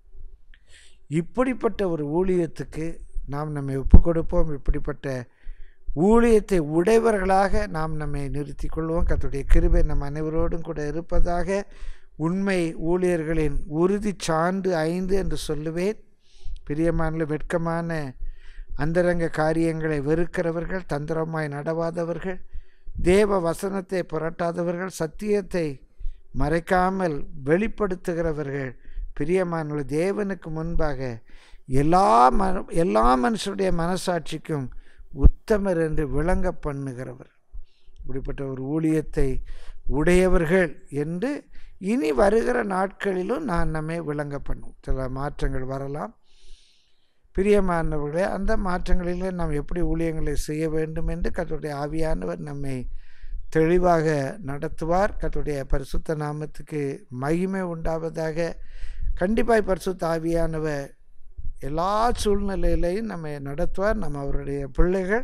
[SPEAKER 1] இப்படிப்பட்ட ஒரு ஊழியத்துக்கு நாம் நம்மை ஒப்பு கொடுப்போம் இப்படிப்பட்ட ஊழியத்தை உடையவர்களாக நாம் நம்மை நிறுத்திக் கொள்வோம் கர்த்தருடைய கிருபை நம் அனைவரோடும் கூட இருப்பதாக உண்மை ஊழியர்களின் உறுதி சான்று ஐந்து என்று சொல்லுவேன் பிரியமான வெட்கமான அந்தரங்க காரியங்களை வெறுக்கிறவர்கள் தந்திரமாய் நடவாதவர்கள் தேவ வசனத்தை புரட்டாதவர்கள் சத்தியத்தை மறைக்காமல் வெளிப்படுத்துகிறவர்கள் பிரியமான தேவனுக்கு முன்பாக எல்லா மன எல்லா மனுஷருடைய மனசாட்சிக்கும் உத்தமர் என்று விளங்க பண்ணுகிறவர் இப்படிப்பட்ட ஒரு ஊழியத்தை உடையவர்கள் என்று இனி வருகிற நாட்களிலும் நான் நம்மை விளங்க பண்ணும் சில மாற்றங்கள் வரலாம் பிரியமானவர்களே அந்த மாற்றங்களிலே நாம் எப்படி ஊழியங்களை செய்ய வேண்டும் என்று கர்த்தருடைய ஆவியானவர் நம்மை தெளிவாக நடத்துவார் கர்த்தருடைய பரிசுத்த நாமத்துக்கு மகிமை உண்டாவதாக கண்டிப்பாக பரிசுத்த ஆவியானவர் எல்லா சூழ்நிலையிலையும் நம்மை நடத்துவார் நம்ம அவருடைய பிள்ளைகள்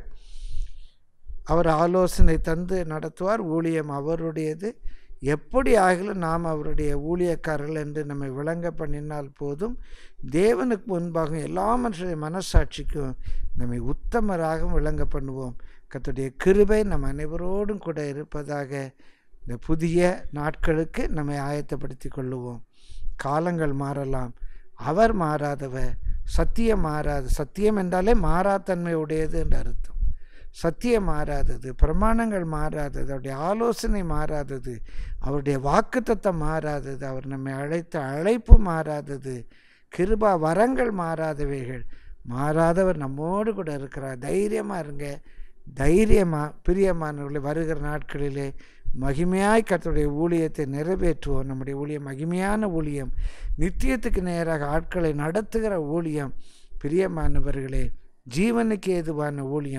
[SPEAKER 1] அவர் ஆலோசனை தந்து நடத்துவார் ஊழியம் அவருடையது எப்படி ஆகிலும் நாம் அவருடைய ஊழியக்காரர்கள் என்று நம்மை விளங்க பண்ணினால் போதும் தேவனுக்கு முன்பாக எல்லா மனுஷருடைய மனசாட்சிக்கும் நம்மை உத்தமராகவும் விளங்க பண்ணுவோம் கர்த்தருடைய கிருபை நம் அனைவரோடும் கூட இருப்பதாக இந்த புதிய நாட்களுக்கு நம்மை ஆயத்தப்படுத்தி கொள்ளுவோம் காலங்கள் மாறலாம் அவர் மாறாதவர் சத்தியம் மாறாது சத்தியம் என்றாலே மாறாத்தன்மை உடையது என்று அர்த்தம் சத்தியம் மாறாதது பிரமாணங்கள் மாறாதது அவருடைய ஆலோசனை மாறாதது அவருடைய வாக்குத்தத்தம் மாறாதது அவர் நம்மை அழைத்த அழைப்பு மாறாதது கிருபா வரங்கள் மாறாதவைகள் மாறாதவர் நம்மோடு கூட இருக்கிறார் தைரியமாக இருங்க தைரியமாக பிரியமானவர்களை வருகிற நாட்களிலே மகிமையாய் கர்த்தருடைய ஊழியத்தை நிறைவேற்றுவோம் நம்முடைய ஊழியம் மகிமையான ஊழியம் நித்தியத்துக்கு நேராக ஆட்களை நடத்துகிற ஊழியம் பிரியமானவர்களே ஜீவனுக்கு ஏதுவான ஊழியம்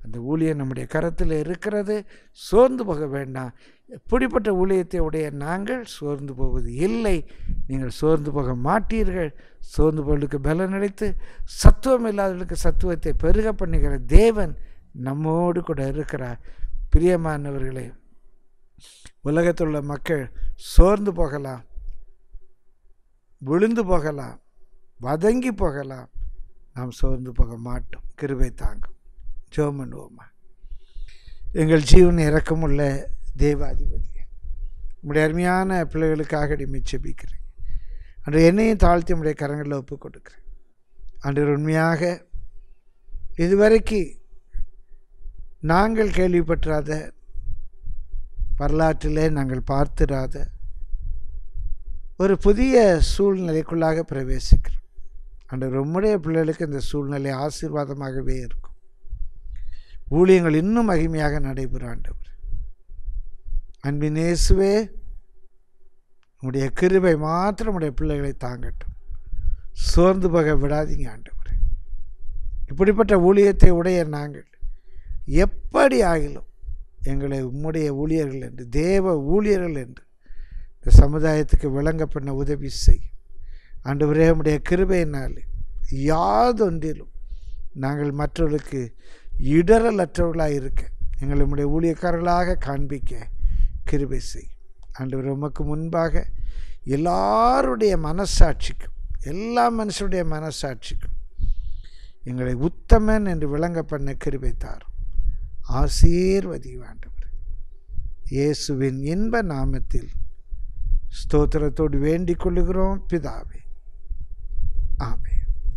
[SPEAKER 1] அந்த ஊழியம் நம்முடைய கரத்தில் இருக்கிறது சோர்ந்து போக வேண்டாம் எப்படிப்பட்ட ஊழியத்தை உடைய நாங்கள் சோர்ந்து போவது இல்லை நீங்கள் சோர்ந்து போக மாட்டீர்கள் சோர்ந்து போவதற்கு பலன் அளித்து சத்துவம் இல்லாதவர்களுக்கு சத்துவத்தை பெருக பண்ணுகிற தேவன் நம்மோடு கூட இருக்கிறார் பிரியமானவர்களே உலகத்தில் உள்ள மக்கள் சோர்ந்து போகலாம் விழுந்து போகலாம் வதங்கி போகலாம் நாம் சோர்ந்து போக மாட்டோம் கிருபை தாங்கும் ஜோம் பண்ணுவோமா எங்கள் ஜீவன் இறக்கமுள்ள தேவாதிபதி உங்களுடைய அருமையான பிள்ளைகளுக்காக அடிமை செபிக்கிறேன் அன்று என்னையும் தாழ்த்தி உடைய கரங்களில் ஒப்பு கொடுக்குறேன் அன்று உண்மையாக இதுவரைக்கு நாங்கள் கேள்விப்பற்றாத வரலாற்றிலே நாங்கள் பார்த்திராத ஒரு புதிய சூழ்நிலைக்குள்ளாக பிரவேசிக்கிறோம் அன்று உம்முடைய பிள்ளைகளுக்கு இந்த சூழ்நிலை ஆசீர்வாதமாகவே இருக்கும் ஊழியங்கள் இன்னும் மகிமையாக நடைபெறும் ஆண்டவர் அன்பின் இயேசுவே உடைய கிருபை மாத்திரம் உடைய பிள்ளைகளை தாங்கட்டும் சோர்ந்து போக விடாதீங்க ஆண்டவர் இப்படிப்பட்ட ஊழியத்தை உடைய நாங்கள் எப்படி ஆகிலும் எங்களை உம்முடைய ஊழியர்கள் என்று தேவ ஊழியர்கள் என்று இந்த சமுதாயத்துக்கு விளங்க பண்ண உதவி செய்யும் ஆண்டவரே உம்முடைய கிருபையினாலே யாதொன்றிலும் நாங்கள் மற்றவர்களுக்கு இடரலற்றவர்களாக இருக்க எங்களை உம்முடைய ஊழியக்காரர்களாக காண்பிக்க கிருபை செய் ஆண்டவர் உமக்கு முன்பாக எல்லாருடைய மனசாட்சிக்கும் எல்லா மனுஷருடைய மனசாட்சிக்கும் எங்களை உத்தமன் என்று விளங்க பண்ண கிருபை தாரும் ஆசீர்வதி ஆண்டவர் இயேசுவின் இன்ப நாமத்தில் ஸ்தோத்திரத்தோடு வேண்டிக் கொள்ளுகிறோம் பிதாவே ஆமே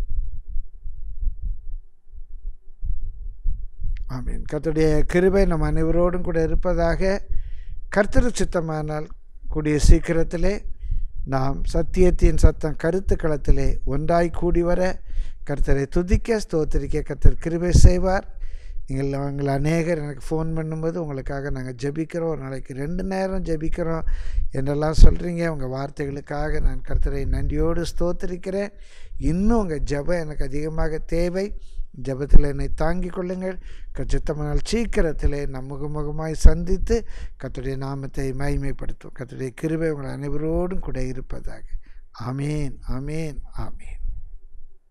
[SPEAKER 1] ஆமீன் கர்த்தருடைய கிருபை நம் அனைவரோடும் கூட இருப்பதாக கர்த்தர் சித்தமானால் கூடிய சீக்கிரத்திலே நாம் சத்தியத்தின் சத்தம் கருத்து களத்திலே ஒன்றாய் கூடி வர கர்த்தரை துதிக்க ஸ்தோத்திரிக்க கர்த்தர் கிருபை செய்வார் நீங்கள் அவங்களை அநேகர் எனக்கு ஃபோன் பண்ணும்போது உங்களுக்காக நாங்கள் ஜெபிக்கிறோம் ஒரு நாளைக்கு ரெண்டு நேரம் ஜெபிக்கிறோம் என்றெல்லாம் சொல்கிறீங்க உங்கள் வார்த்தைகளுக்காக நான் கர்த்தரை நன்றியோடு ஸ்தோத்திரிக்கிறேன் இன்னும் உங்கள் ஜெபம் எனக்கு அதிகமாக தேவை ஜெபத்தில் என்னை தாங்கிக் கொள்ளுங்கள் கச்சித்தமனால் சீக்கிரத்திலே நம் முகமுகமாய் சந்தித்து கத்துடைய நாமத்தை மகிமைப்படுத்தும் கத்துடைய கிருபை உங்கள் அனைவரோடும் கூட இருப்பதாக ஆமேன் ஆமேன் ஆமேன்